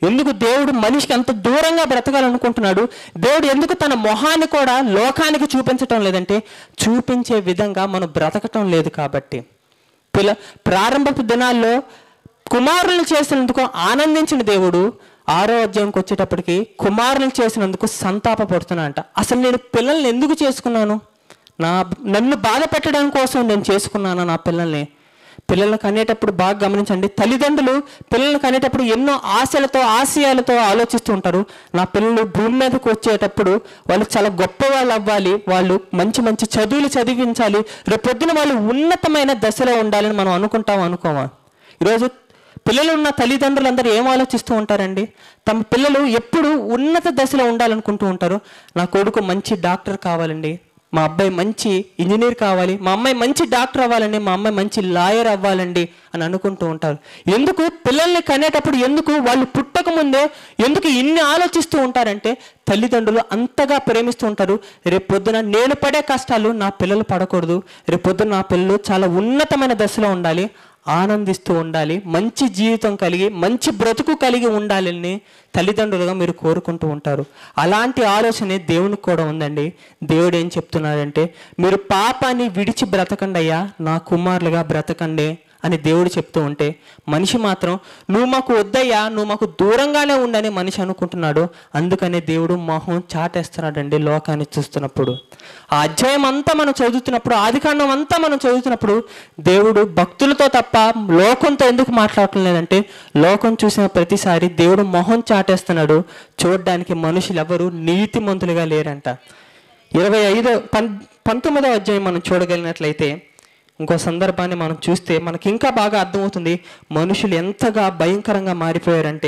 ఎందుకు దేవుడు మనిషికి అంత దూరంగా బ్రతకాలనుకుంటున్నాడు దేవుడు ఎందుకు తన మొహాన్ని కూడా లోకానికి చూపించటం లేదంటే చూపించే విధంగా మనం బ్రతకటం లేదు కాబట్టి పిల్ల ప్రారంభపు దినాల్లో కుమారులను చేసినందుకు ఆనందించిన దేవుడు ఆరో అధ్యాయంకి వచ్చేటప్పటికి కుమారులను చేసినందుకు సంతాపపడుతున్నా అంట అసలు నేను పిల్లల్ని ఎందుకు చేసుకున్నాను నా నన్ను బాధ పెట్టడం కోసం నేను చేసుకున్నాను నా పిల్లల్ని పిల్లల్ని కనేటప్పుడు బాగా గమనించండి తల్లిదండ్రులు పిల్లల్ని కనేటప్పుడు ఎన్నో ఆశలతో ఆశయాలతో ఆలోచిస్తూ ఉంటారు నా పిల్లలు భూమి మీదకి వచ్చేటప్పుడు వాళ్ళు చాలా గొప్ప వాళ్ళు అవ్వాలి వాళ్ళు మంచి మంచి చదువులు చదివించాలి రేపొద్దున వాళ్ళు ఉన్నతమైన దశలో ఉండాలని మనం అనుకుంటాం అనుకోమా ఈరోజు పిల్లలు ఉన్న తల్లిదండ్రులందరూ ఏం ఆలోచిస్తూ ఉంటారండి తమ పిల్లలు ఎప్పుడు ఉన్నత దశలో ఉండాలనుకుంటూ ఉంటారు నా కొడుకు మంచి డాక్టర్ కావాలండి మా అబ్బాయి మంచి ఇంజనీర్ కావాలి మా అమ్మాయి మంచి డాక్టర్ అవ్వాలండి మా అమ్మాయి మంచి లాయర్ అవ్వాలండి అని అనుకుంటూ ఉంటారు ఎందుకు పిల్లల్ని కనేటప్పుడు ఎందుకు వాళ్ళు పుట్టక ముందే ఎందుకు ఇన్ని ఆలోచిస్తూ ఉంటారంటే తల్లిదండ్రులు అంతగా ప్రేమిస్తూ ఉంటారు రేపు పొద్దున నేను పడే కష్టాలు నా పిల్లలు పడకూడదు రేపు పొద్దున నా పిల్లలు చాలా ఉన్నతమైన దశలో ఉండాలి ఆనందిస్తూ ఉండాలి మంచి జీవితం కలిగి మంచి బ్రతుకు కలిగి ఉండాలని తల్లిదండ్రులుగా మీరు కోరుకుంటూ ఉంటారు అలాంటి ఆలోచనే దేవునికి కూడా ఉందండి దేవుడు ఏం చెప్తున్నాడంటే మీరు పాపాన్ని విడిచి బ్రతకండి అయ్యా నా కుమారులుగా బ్రతకండి అని దేవుడు చెప్తూ ఉంటే మనిషి మాత్రం నువ్వు మాకు వద్దయ్యా నువ్వు మాకు దూరంగానే ఉండని మనిషి అనుకుంటున్నాడు అందుకనే దేవుడు మొహం చాటేస్తున్నాడండి లోకాన్ని చూస్తున్నప్పుడు ఆ అధ్యాయం అంతా మనం చదువుతున్నప్పుడు ఆదికాండం అంతా మనం చదువుతున్నప్పుడు దేవుడు భక్తులతో తప్ప లోకంతో ఎందుకు మాట్లాడటం లేదంటే లోకం చూసిన ప్రతిసారి దేవుడు మొహం చాటేస్తున్నాడు చూడడానికి మనుషులు ఎవరు నీతిమంతులుగా లేరంట ఇరవై ఐదో పం పంతొమ్మిదో అధ్యాయం మనం చూడగలిగినట్లయితే ఇంకో సందర్భాన్ని మనం చూస్తే మనకి ఇంకా బాగా అర్థమవుతుంది మనుషులు ఎంతగా భయంకరంగా మారిపోయారంటే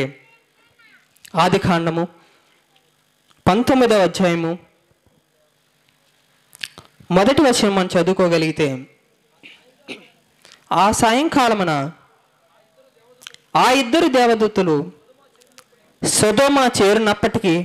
ఆది కాండము పంతొమ్మిదవ అధ్యాయము మొదటి వచనం మనం చదువుకోగలిగితే ఆ సాయంకాలమున ఆ ఇద్దరు దేవదూతలు సొదోమ చేరినప్పటికీ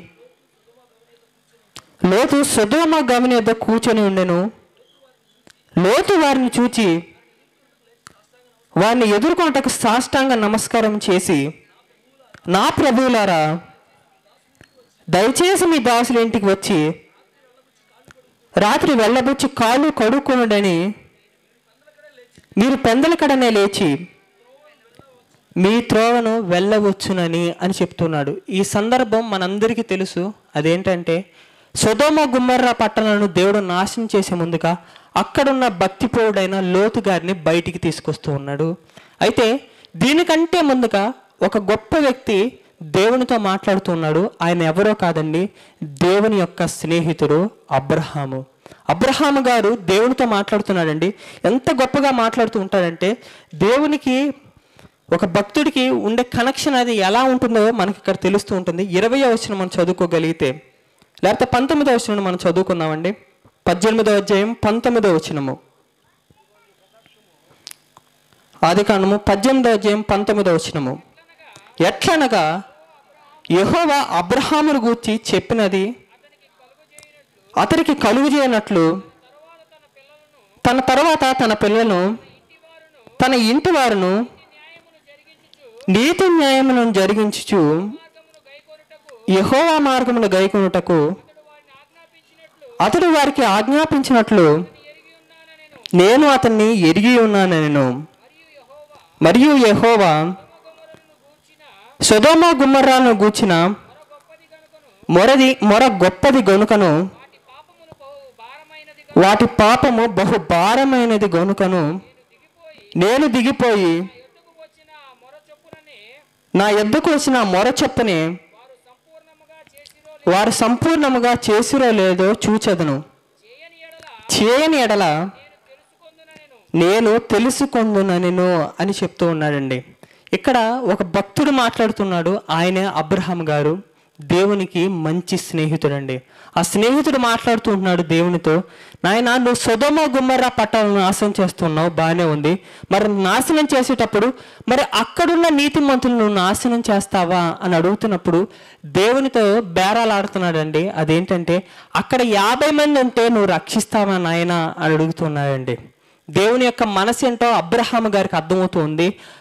లోతు సొదోమ గమని వద్ద కూర్చొని ఉండెను లోతు వారిని చూచి వారిని ఎదుర్కొంటకు సాష్టాంగ నమస్కారం చేసి నా ప్రభువులారా దయచేసి మీ దాసుల ఇంటికి వచ్చి రాత్రి వెళ్ళబుచ్చి కాళ్ళు కడుక్కొనుడని మీరు పెందలకడనే లేచి మీ త్రోవను వెళ్ళవచ్చునని అని చెప్తున్నాడు ఈ సందర్భం మనందరికీ తెలుసు అదేంటంటే సొదోమ గుమ్మర్రా పట్టణాలను దేవుడు నాశనం చేసే ముందుగా అక్కడున్న భక్తిపోరుడైన లోతు గారిని బయటికి తీసుకొస్తూ ఉన్నాడు అయితే దీనికంటే ముందుగా ఒక గొప్ప వ్యక్తి దేవునితో మాట్లాడుతూ ఉన్నాడు ఆయన ఎవరో కాదండి దేవుని యొక్క స్నేహితుడు అబ్రహాము అబ్రహాము గారు దేవునితో మాట్లాడుతున్నాడండి ఎంత గొప్పగా మాట్లాడుతూ ఉంటాడంటే దేవునికి ఒక భక్తుడికి ఉండే కనెక్షన్ అది ఎలా ఉంటుందో మనకి ఇక్కడ తెలుస్తూ ఉంటుంది ఇరవై వచ్చిన మనం చదువుకోగలిగితే లేకపోతే పంతొమ్మిదో వచ్చిన మనం చదువుకుందామండి పద్దెనిమిదో అధ్యాయం పంతొమ్మిదో వచనము ఆది కాండము పద్దెనిమిదో అధ్యాయం పంతొమ్మిదో వచనము ఎట్లనగా యెహోవా అబ్రహామును గూర్చి చెప్పినది అతనికి కలుగు చేయనట్లు తన తర్వాత తన పిల్లలను తన ఇంటి వారును నీతి న్యాయములను జరిగించుచు యెహోవా మార్గమును గైకొనుటకు అతడు వారికి ఆజ్ఞాపించినట్లు నేను అతన్ని ఎరిగి ఉన్నాను నేను మరియు యెహోవా సొదోమ గుమ్మర్రాలను గూర్చిన మొరది మొర గొప్పది గనుకను పాపములు బహు భారమైనది వాటి పాపము బహు భారమైనది గనుకను నేను దిగిపోయి ఎత్తుకు వచ్చిన మొర చొప్పుననే నా ఎద్దుకు వచ్చిన మొర చొప్పునే వారు సంపూర్ణముగా చేసిరో వారు సంపూర్ణముగా చేసిరో లేదో చూచెదను చేయని ఎడల చేయని ఎడల నేను తెలుసుకొందున నేను నేను తెలుసుకొందునను అని చెప్తూ ఉన్నాడండి ఇక్కడ ఒక భక్తుడు మాట్లాడుతున్నాడు ఆయనే అబ్రహాం గారు దేవునికి మంచి స్నేహితుడండి ఆ స్నేహితుడు మాట్లాడుతూ ఉంటున్నాడు దేవునితో నాయన నువ్వు సుధమ గుమ్మర్రా పట్టాలను నాశనం చేస్తున్నావు బాగానే ఉంది మరి నాశనం చేసేటప్పుడు మరి అక్కడున్న నీతిమంతులు నువ్వు నాశనం చేస్తావా అని అడుగుతున్నప్పుడు దేవునితో బేరాలు ఆడుతున్నాడండి అదేంటంటే అక్కడ యాభై మంది ఉంటే నువ్వు రక్షిస్తావా నాయన అని అడుగుతున్నాడండి దేవుని యొక్క మనసు ఏంటో అబ్రహాం గారికి అర్థమవుతుంది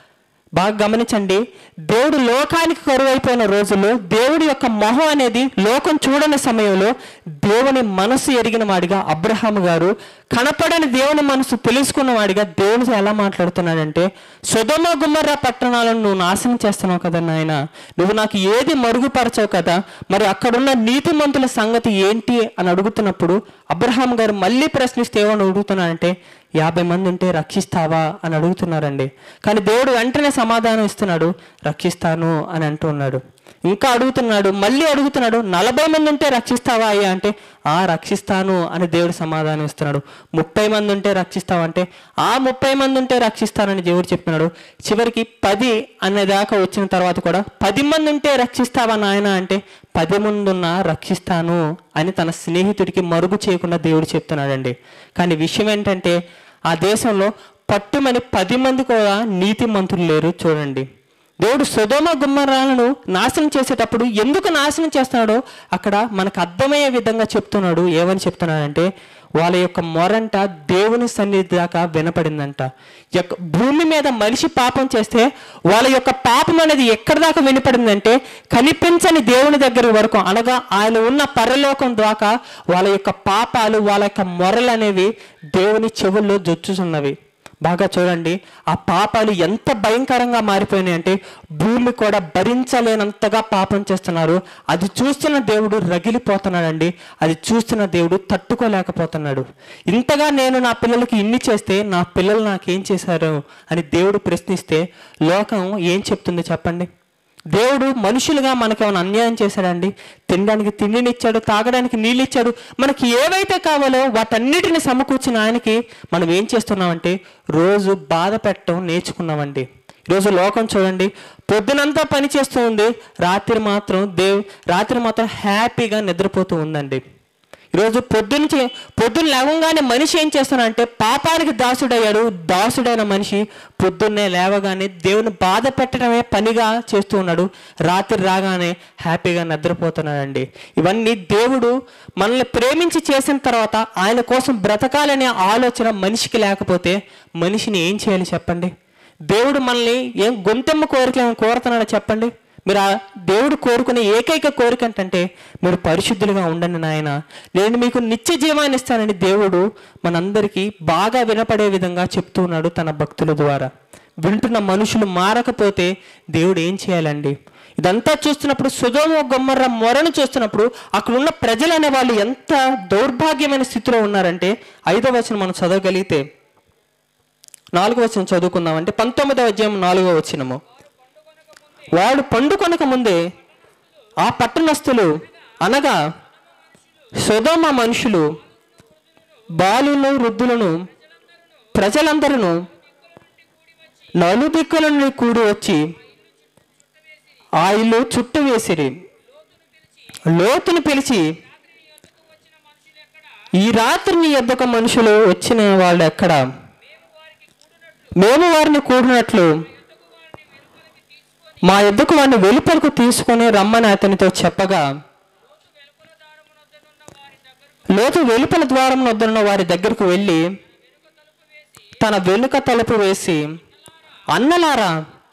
బాగా గమనించండి దేవుడు లోకానికి కరువైపోయిన రోజుల్లో దేవుడి యొక్క మొహం అనేది లోకం చూడని సమయంలో దేవుని మనసు ఎరిగిన వాడిగా అబ్రహాం గారు కనపడని దేవుని మనసు తెలుసుకున్న వాడిగా దేవునితో ఎలా మాట్లాడుతున్నాడంటే సుధమ గుమ్మర్ర పట్టణాలను నువ్వు నాశనం చేస్తున్నావు కదా నాయన నువ్వు నాకు ఏది మరుగుపరచావు కదా మరి అక్కడున్న నీతిమంతుల సంగతి ఏంటి అని అడుగుతున్నప్పుడు అబ్రహాం గారు మళ్ళీ ప్రశ్నిస్తే ఏమని అడుగుతున్నాడంటే యాభై మంది ఉంటే రక్షిస్తావా అని అడుగుతున్నారండి కానీ దేవుడు వెంటనే సమాధానం ఇస్తున్నాడు రక్షిస్తాను అని అంటున్నాడు ఇంకా అడుగుతున్నాడు మళ్ళీ అడుగుతున్నాడు నలభై మంది ఉంటే రక్షిస్తావా అయ్యా అంటే ఆ రక్షిస్తాను అని దేవుడు సమాధానం ఇస్తున్నాడు ముప్పై మంది ఉంటే రక్షిస్తావా అంటే ఆ ముప్పై మంది ఉంటే రక్షిస్తానని దేవుడు చెప్తున్నాడు చివరికి పది అనేదాకా వచ్చిన తర్వాత కూడా పది మంది ఉంటే రక్షిస్తావా నాయన అంటే పది మంది ఉన్నా రక్షిస్తాను అని తన స్నేహితుడికి మరుగు చేయకుండా దేవుడు చెప్తున్నాడండి కానీ విషయం ఏంటంటే ఆ దేశంలో పట్టుమని పది మంది కూడా నీతి మంత్రులు లేరు చూడండి దేవుడు సుధోమ గుమ్మరాలను నాశనం చేసేటప్పుడు ఎందుకు నాశనం చేస్తున్నాడో అక్కడ మనకు అర్థమయ్యే విధంగా చెప్తున్నాడు ఏమని చెప్తున్నాడంటే వాళ్ళ యొక్క మొరంట దేవుని సన్నిధి దాకా వినపడిందంట యొక్క భూమి మీద మనిషి పాపం చేస్తే వాళ్ళ యొక్క పాపం అనేది ఎక్కడి దాకా వినపడిందంటే కనిపించని దేవుని దగ్గర వరకు అనగా ఆయన ఉన్న పరలోకం దాకా వాళ్ళ యొక్క పాపాలు వాళ్ళ యొక్క మొరలు అనేవి దేవుని చెవుల్లో జొచ్చుచున్నవి బాగా చూడండి ఆ పాపాలు ఎంత భయంకరంగా మారిపోయినాయి అంటే భూమి కూడా భరించలేనంతగా పాపం చేస్తున్నారు అది చూస్తున్న దేవుడు రగిలిపోతున్నాడండి అది చూస్తున్న దేవుడు తట్టుకోలేకపోతున్నాడు ఇంతగా నేను నా పిల్లలకి ఇన్ని చేస్తే నా పిల్లలు నాకేం చేశారు అని దేవుడు ప్రశ్నిస్తే లోకం ఏం చెప్తుంది చెప్పండి దేవుడు మనుషులుగా మనకేమైనా అన్యాయం చేశాడండి తినడానికి తిండినిచ్చాడు తాగడానికి నీళ్ళు ఇచ్చాడు మనకి ఏవైతే కావాలో వాటన్నిటిని సమకూర్చిన ఆయనకి మనం ఏం చేస్తున్నామంటే రోజు బాధ పెట్టడం నేర్చుకున్నామండి ఈరోజు లోకం చూడండి పొద్దునంతా పని చేస్తూ ఉంది రాత్రి మాత్రం దేవ్ రాత్రి మాత్రం హ్యాపీగా నిద్రపోతూ ఉందండి ఈరోజు పొద్దున్న పొద్దున్న లేవగానే మనిషి ఏం చేస్తున్నాడంటే పాపానికి దాసుడయ్యాడు దాసుడైన మనిషి పొద్దున్నే లేవగానే దేవుని బాధ పెట్టడమే పనిగా చేస్తూ ఉన్నాడు రాత్రి రాగానే హ్యాపీగా నిద్రపోతున్నాడండి ఇవన్నీ దేవుడు మనల్ని ప్రేమించి చేసిన తర్వాత ఆయన కోసం బ్రతకాలనే ఆలోచన మనిషికి లేకపోతే మనిషిని ఏం చేయాలి చెప్పండి దేవుడు మనల్ని ఏం గొంతెమ్మ కోరికలు ఏమైనా కోరుతున్నాడో చెప్పండి మీరు ఆ దేవుడు కోరుకునే ఏకైక కోరిక ఏంటంటే మీరు పరిశుద్ధులుగా ఉండండి నాయన నేను మీకు నిత్య జీవాన్ని ఇస్తానని దేవుడు మనందరికీ బాగా వినపడే విధంగా చెప్తూ ఉన్నాడు తన భక్తుల ద్వారా వింటున్న మనుషులు మారకపోతే దేవుడు ఏం చేయాలండి ఇదంతా చూస్తున్నప్పుడు సుధోమ గొమ్మర్ర మొరను చూస్తున్నప్పుడు అక్కడ ఉన్న ప్రజలు అనే వాళ్ళు ఎంత దౌర్భాగ్యమైన స్థితిలో ఉన్నారంటే ఐదో వచనం మనం చదవగలిగితే నాలుగో వచనం చదువుకుందామంటే పంతొమ్మిదవ అధ్యాయం నాలుగో వచనము వాడు పండుకొనక ముందే ఆ పట్టణస్థులు అనగా సుధమ మనుషులు బాలులను వృద్ధులను ప్రజలందరూ నలుదిక్కుల నుండి కూడి వచ్చి ఆ ఇల్లు చుట్టూ వేసిరి లోతును పిలిచి ఈ రాత్రి నీ యొద్దకు మనుషులు వచ్చిన వాళ్ళు ఎక్కడ మేము వారిని కూడినట్లు మా ఎద్దుకు వాడిని వెలుపలకు తీసుకొని రమ్మని అతనితో చెప్పగా లోతు వెలుపల ద్వారం వద్దనున్న వారి దగ్గరకు వెళ్ళి తన వెనుక తలుపు వేసి అన్నలారా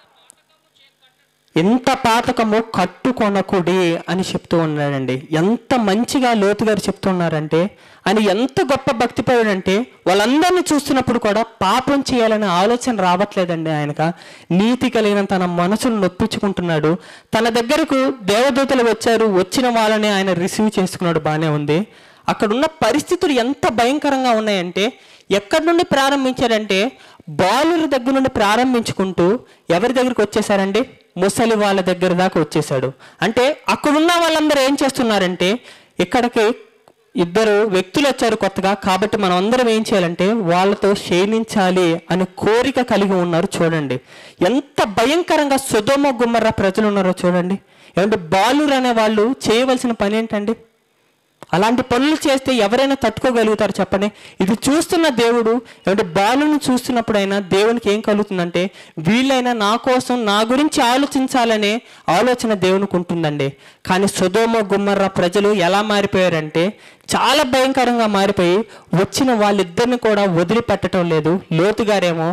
ఎంత పాతకము కట్టుకొనకుడి అని చెప్తూ ఉన్నాడండి ఎంత మంచిగా లోతు గారు చెప్తున్నారంటే ఆయన ఎంత గొప్ప భక్తిపరుడంటే వాళ్ళందరినీ చూస్తున్నప్పుడు కూడా పాపం చేయాలనే ఆలోచన రావట్లేదండి ఆయనక నీతి కలిగిన తన మనసును నొప్పించుకుంటున్నాడు తన దగ్గరకు దేవదూతలు వచ్చారు వచ్చిన వాళ్ళని ఆయన రిసీవ్ చేసుకున్నాడు బాగానే ఉంది అక్కడున్న పరిస్థితులు ఎంత భయంకరంగా ఉన్నాయంటే ఎక్కడి నుండి ప్రారంభించాడంటే బాలుల దగ్గర నుండి ప్రారంభించుకుంటూ ఎవరి దగ్గరికి వచ్చేసారండి ముసలి వాళ్ళ దగ్గర దాకా వచ్చేసాడు అంటే అక్కడున్న వాళ్ళందరూ ఏం చేస్తున్నారంటే ఇక్కడికి ఇద్దరు వ్యక్తులు వచ్చారు కొత్తగా కాబట్టి మనం అందరం ఏం చేయాలంటే వాళ్ళతో క్షీణించాలి అనే కోరిక కలిగి ఉన్నారు చూడండి ఎంత భయంకరంగా సుధోమ గుమ్మర్ర ప్రజలు ఉన్నారో చూడండి ఏమంటే బాలురు అనే వాళ్ళు చేయవలసిన పని ఏంటండి అలాంటి పనులు చేస్తే ఎవరైనా తట్టుకోగలుగుతారు చెప్పండి ఇది చూస్తున్న దేవుడు ఏమంటే బాలుని చూస్తున్నప్పుడైనా దేవునికి ఏం కలుగుతుందంటే వీళ్ళైనా నా కోసం నా గురించి ఆలోచించాలనే ఆలోచన దేవునికి ఉంటుందండి కానీ సుధోమ గుమ్మర్ర ప్రజలు ఎలా మారిపోయారంటే చాలా భయంకరంగా మారిపోయి వచ్చిన వాళ్ళిద్దరిని కూడా వదిలిపెట్టడం లేదు లోతు గారేమో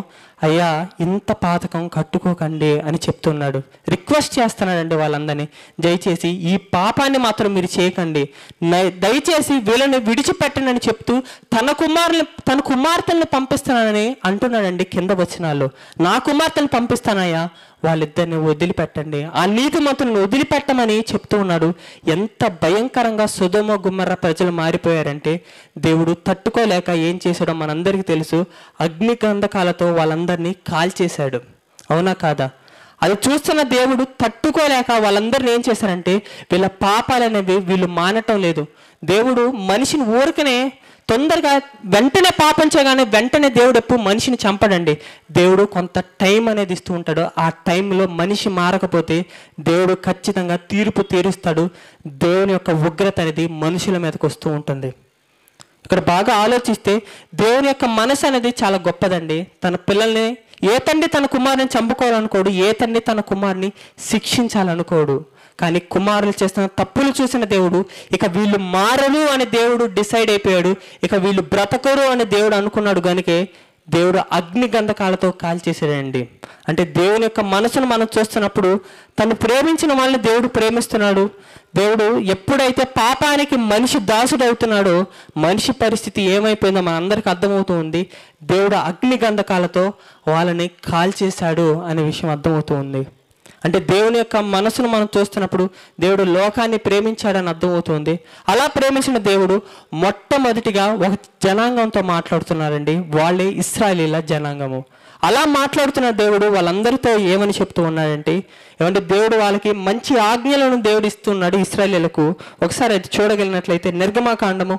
అయ్యా ఇంత పాతకం కట్టుకోకండి అని చెప్తున్నాడు రిక్వెస్ట్ చేస్తున్నాడండి వాళ్ళందరినీ దయచేసి ఈ పాపాన్ని మాత్రం మీరు చేయకండి నై- దయచేసి వీళ్ళని విడిచిపెట్టండి అని చెప్తూ తన కుమారుని తన కుమార్తెల్ని పంపిస్తున్నానని అంటున్నాడండి కింద వచనాల్లో నా కుమార్తెను పంపిస్తానయ్యా వాళ్ళిద్దరిని వదిలిపెట్టండి ఆ నీతిమంతులను వదిలిపెట్టమని చెప్తూ ఉన్నాడు ఎంత భయంకరంగా సుధమ గుమ్మర్ర ప్రజలు మారిపోయారంటే దేవుడు తట్టుకోలేక ఏం చేశాడో మనందరికీ తెలుసు అగ్ని గంధకాలతో వాళ్ళందరినీ కాల్చేశాడు అవునా కాదా అది చూస్తున్న దేవుడు తట్టుకోలేక వాళ్ళందరిని ఏం చేశారంటే వీళ్ళ పాపాలనేవి వీళ్ళు మానటం లేదు దేవుడు మనిషిని ఊరికనే తొందరగా వెంటనే పాపం చేయగానే వెంటనే దేవుడు ఎప్పుడు మనిషిని చంపడండి దేవుడు కొంత టైం అనేది ఇస్తూ ఉంటాడు ఆ టైంలో మనిషి మారకపోతే దేవుడు ఖచ్చితంగా తీర్పు తీరుస్తాడు దేవుని యొక్క ఉగ్రత అనేది మనుషుల మీదకి వస్తూ ఉంటుంది ఇక్కడ బాగా ఆలోచిస్తే దేవుని యొక్క మనసు అనేది చాలా గొప్పదండి తన పిల్లల్ని ఏ తండ్రి తన కుమారుని చంపుకోవాలనుకోడు ఏ తండ్రి తన కుమారుని శిక్షించాలనుకోడు కానీ కుమారులు చేస్తున్న తప్పులు చూసిన దేవుడు ఇక వీళ్ళు మారరు అని దేవుడు డిసైడ్ అయిపోయాడు ఇక వీళ్ళు బ్రతకరు అని దేవుడు అనుకున్నాడు కనుకే దేవుడు అగ్ని గంధకాలతో కాల్చేసాడండి అంటే దేవుని యొక్క మనసును మనం చూస్తున్నప్పుడు తను ప్రేమించిన వాళ్ళని దేవుడు ప్రేమిస్తున్నాడు దేవుడు ఎప్పుడైతే పాపానికి మనిషి దాసుడు అవుతున్నాడో మనిషి పరిస్థితి ఏమైపోయిందో మన అందరికి అర్థమవుతూ ఉంది దేవుడు అగ్ని గంధకాలతో వాళ్ళని కాల్చేశాడు అనే విషయం అర్థమవుతూ ఉంది అంటే దేవుని యొక్క మనసును మనం చూస్తున్నప్పుడు దేవుడు లోకాన్ని ప్రేమించాడని అర్థమవుతుంది అలా ప్రేమించిన దేవుడు మొట్టమొదటిగా ఒక జనాంగంతో మాట్లాడుతున్నారండి వాళ్ళే ఇస్రాయలీల జనాంగము అలా మాట్లాడుతున్న దేవుడు వాళ్ళందరితో ఏమని చెప్తూ ఉన్నాడంటే ఏమంటే దేవుడు వాళ్ళకి మంచి ఆజ్ఞలను దేవుడు ఇస్తున్నాడు ఇస్రాయలీలకు ఒకసారి అది చూడగలిగినట్లయితే నిర్గమాకాండము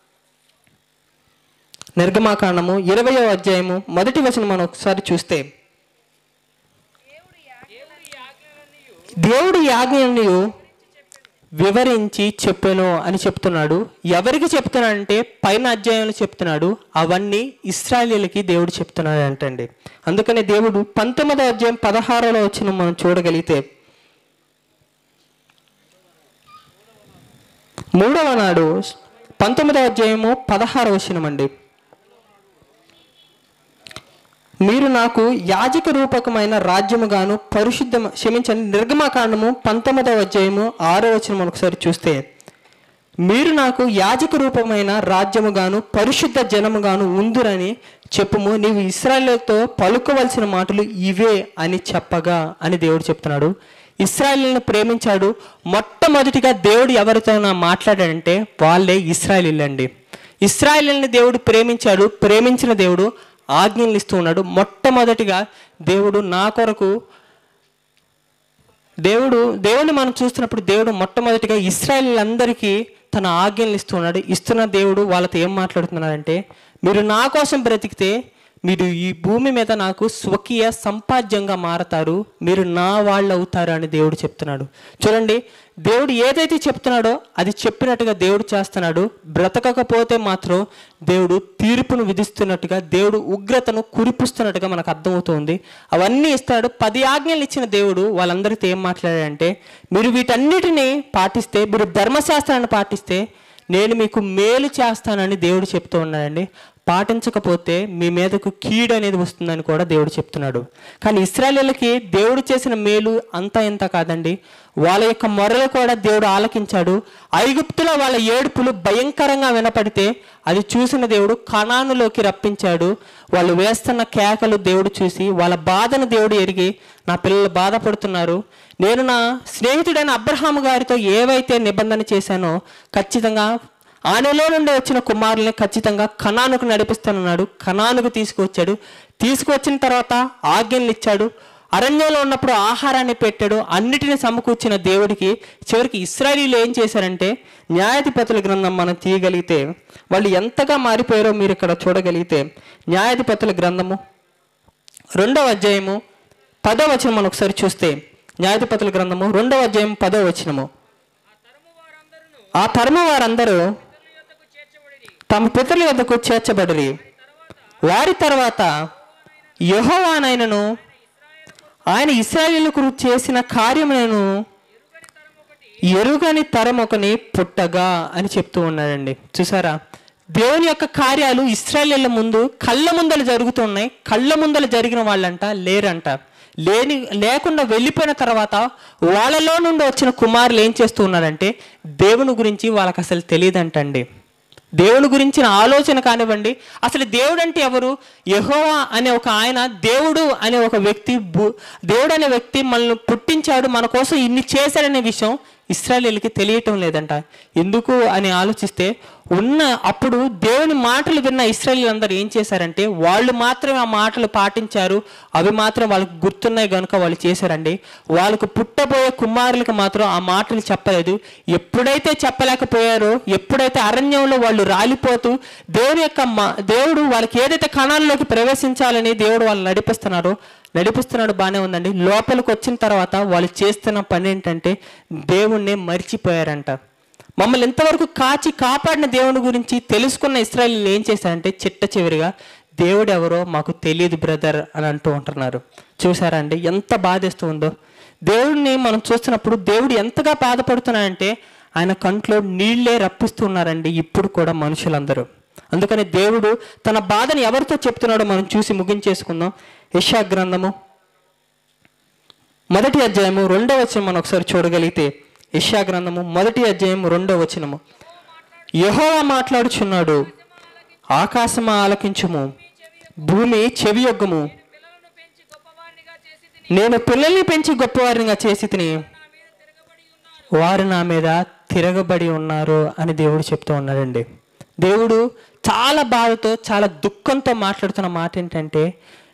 నిర్గమాకాండము ఇరవయో అధ్యాయము మొదటి వచనం మనం ఒకసారి చూస్తే దేవుడి ఆజ్ఞలను వివరించి చెప్పాను అని చెప్తున్నాడు ఎవరికి చెప్తున్నాడంటే పైన అధ్యాయంలో చెప్తున్నాడు అవన్నీ ఇస్రాయలీలకి దేవుడు చెప్తున్నాడు అంటండి అందుకని దేవుడు పంతొమ్మిదో అధ్యాయం పదహారులో వచ్చిన మనం చూడగలిగితే మూడవ నాడు పంతొమ్మిదవ అధ్యాయము పదహారు వచనమండి మీరు నాకు యాజక రూపకమైన రాజ్యముగాను పరిశుద్ధ క్షమించండి నిర్గమాకాండము పంతొమ్మిదవ అధ్యాయము ఆరో వచనం ఒకసారి చూస్తే మీరు నాకు యాజక రూపమైన రాజ్యముగాను పరిశుద్ధ జనముగాను ఉందురని చెప్పుము నీవు ఇస్రాయలతో పలుకోవలసిన మాటలు ఇవే అని చెప్పగా అని దేవుడు చెప్తున్నాడు ఇస్రాయలీలను ప్రేమించాడు మొట్టమొదటిగా దేవుడు ఎవరితో మాట్లాడాడంటే వాళ్ళే ఇస్రాయలీలు అండి ఇస్రాయలీని దేవుడు ప్రేమించాడు ప్రేమించిన దేవుడు ఆజ్ఞలు ఇస్తూ ఉన్నాడు మొట్టమొదటిగా దేవుడు నా కొరకు దేవుడు దేవుని మనం చూస్తున్నప్పుడు దేవుడు మొట్టమొదటిగా ఇస్రాయలీలందరికీ తన ఆజ్ఞలు ఇస్తున్నాడు ఇస్తున్న దేవుడు వాళ్ళతో ఏం మాట్లాడుతున్నాడంటే మీరు నా కోసం బ్రతికితే మీరు ఈ భూమి మీద నాకు స్వకీయ సంపాద్యంగా మారతారు మీరు నా వాళ్ళు అవుతారు అని దేవుడు చెప్తున్నాడు చూడండి దేవుడు ఏదైతే చెప్తున్నాడో అది చెప్పినట్టుగా దేవుడు చేస్తున్నాడు బ్రతకకపోతే మాత్రం దేవుడు తీర్పును విధిస్తున్నట్టుగా దేవుడు ఉగ్రతను కురిపిస్తున్నట్టుగా మనకు అర్థమవుతుంది అవన్నీ ఇస్తాడు పది ఆజ్ఞలు ఇచ్చిన దేవుడు వాళ్ళందరితో ఏం మాట్లాడాడంటే మీరు వీటన్నిటిని పాటిస్తే మీరు ధర్మశాస్త్రాన్ని పాటిస్తే నేను మీకు మేలు చేస్తానని దేవుడు చెప్తూ ఉన్నాడండి పాటించకపోతే మీ మీదకు కీడు అనేది వస్తుందని కూడా దేవుడు చెప్తున్నాడు కానీ ఇస్రాయలీలకి దేవుడు చేసిన మేలు అంతా ఇంత కాదండి వాళ్ళ యొక్క మొరలు కూడా దేవుడు ఆలకించాడు ఐగుప్తులో వాళ్ళ ఏడుపులు భయంకరంగా వినపడితే అది చూసిన దేవుడు కణానులోకి రప్పించాడు వాళ్ళు వేస్తున్న కేకలు దేవుడు చూసి వాళ్ళ బాధను దేవుడు ఎరిగి నా పిల్లలు బాధపడుతున్నారు నేను నా స్నేహితుడైన అబ్రహాము గారితో ఏవైతే నిబంధన చేశానో ఖచ్చితంగా ఆయనలో నుండి వచ్చిన కుమారుల్ని ఖచ్చితంగా కణానుకు నడిపిస్తానన్నాడు కణానుకు తీసుకువచ్చాడు తీసుకువచ్చిన తర్వాత ఆజ్ఞలు ఇచ్చాడు అరణ్యంలో ఉన్నప్పుడు ఆహారాన్ని పెట్టాడు అన్నిటిని సమకూర్చిన దేవుడికి చివరికి ఇస్రాయలీలు ఏం చేశారంటే న్యాయాధిపతుల గ్రంథం మనం తీయగలిగితే వాళ్ళు ఎంతగా మారిపోయారో మీరు ఇక్కడ చూడగలిగితే న్యాయాధిపతుల గ్రంథము రెండవ అధ్యాయము పదో వచనం మనం ఒకసారి చూస్తే న్యాయాధిపతుల గ్రంథము రెండవ అధ్యాయం పదో వచనము ఆ తరము వారందరూ యొద్దకు చేర్చబడిరి తమ పితరుల యొద్దకు చేర్చబడిరి వారి తర్వాత యెహోవానైనను ఆయన ఇస్రాయేలుకు చేసిన కార్యములను ఎరుగని తరం ఒకని పుట్టగా అని చెప్తూ ఉన్నాడండి చూసారా దేవుని యొక్క కార్యాలు ఇస్రాయేళ్ల ముందు కళ్ళ ముందలు జరుగుతున్నాయి కళ్ళ ముందలు జరిగిన వాళ్ళంట లేరంట లేని లేకుండా వెళ్ళిపోయిన తర్వాత వాళ్ళలో నుండి వచ్చిన కుమారులు ఏం చేస్తూ ఉన్నారంటే దేవుని గురించి వాళ్ళకి అసలు తెలియదంటండి దేవుని గురించిన ఆలోచన కానివ్వండి అసలు దేవుడు అంటే ఎవరు యెహోవా అనే ఒక ఆయన దేవుడు అనే ఒక వ్యక్తి భూ- దేవుడు అనే వ్యక్తి మనల్ని పుట్టించాడు మన కోసం ఇన్ని చేశాడనే విషయం ఇస్రాయలీలకి తెలియటం లేదంట ఎందుకు అని ఆలోచిస్తే ఉన్న అప్పుడు దేవుని మాటలు విన్న ఇస్రాయలీలందరూ ఏం చేశారంటే వాళ్ళు మాత్రమే ఆ మాటలు పాటించారు అవి మాత్రం వాళ్ళకి గుర్తున్నాయి కనుక వాళ్ళు చేశారండి వాళ్ళకు పుట్టబోయే కుమారులకు మాత్రం ఆ మాటలు చెప్పలేదు ఎప్పుడైతే చెప్పలేకపోయారో ఎప్పుడైతే అరణ్యంలో వాళ్ళు రాలిపోతూ దేవుని యొక్క మా- దేవుడు వాళ్ళకి ఏదైతే కణాల్లోకి ప్రవేశించాలని దేవుడు వాళ్ళు నడిపిస్తున్నారో నడిపిస్తున్నాడు బాగానే ఉందండి లోపలికి వచ్చిన తర్వాత వాళ్ళు చేస్తున్న పని ఏంటంటే దేవుణ్ణి మర్చిపోయారంట మమ్మల్ని ఇంతవరకు కాచి కాపాడిన దేవుని గురించి తెలుసుకున్న ఇస్రాయలీలు ఏం చేశారంటే చిట్ట చివరిగా దేవుడు ఎవరో మాకు తెలియదు బ్రదర్ అని అంటూ ఉంటున్నారు చూసారా అండి ఎంత బాధేస్తూ ఉందో దేవుడిని మనం చూస్తున్నప్పుడు దేవుడు ఎంతగా బాధపడుతున్నాడంటే ఆయన కంట్లో నీళ్ళే రప్పిస్తూ ఉన్నారండి ఇప్పుడు కూడా మనుషులందరూ అందుకని దేవుడు తన బాధని ఎవరితో చెప్తున్నాడో మనం చూసి ముగించేసుకుందాం యశా గ్రంథము మొదటి అధ్యాయము రెండవ వచనం మనం ఒకసారి చూడగలిగితే యశా గ్రంథము మొదటి అధ్యాయము రెండవ వచనము యెహోవా మాట్లాడుచున్నాడు ఆకాశమా ఆలకించుము భూమి చెవియొగ్గము పిల్లలను పెంచి గొప్పవారినిగా చేసి తిని నేను పిల్లల్ని పెంచి గొప్పవారిగా చేసి తిని నా మీద తిరగబడి ఉన్నారు వారు నా మీద తిరగబడి ఉన్నారు అని దేవుడు చెప్తూ ఉన్నాడండి దేవుడు చాలా బాధతో చాలా దుఃఖంతో మాట్లాడుతున్న మాట ఏంటంటే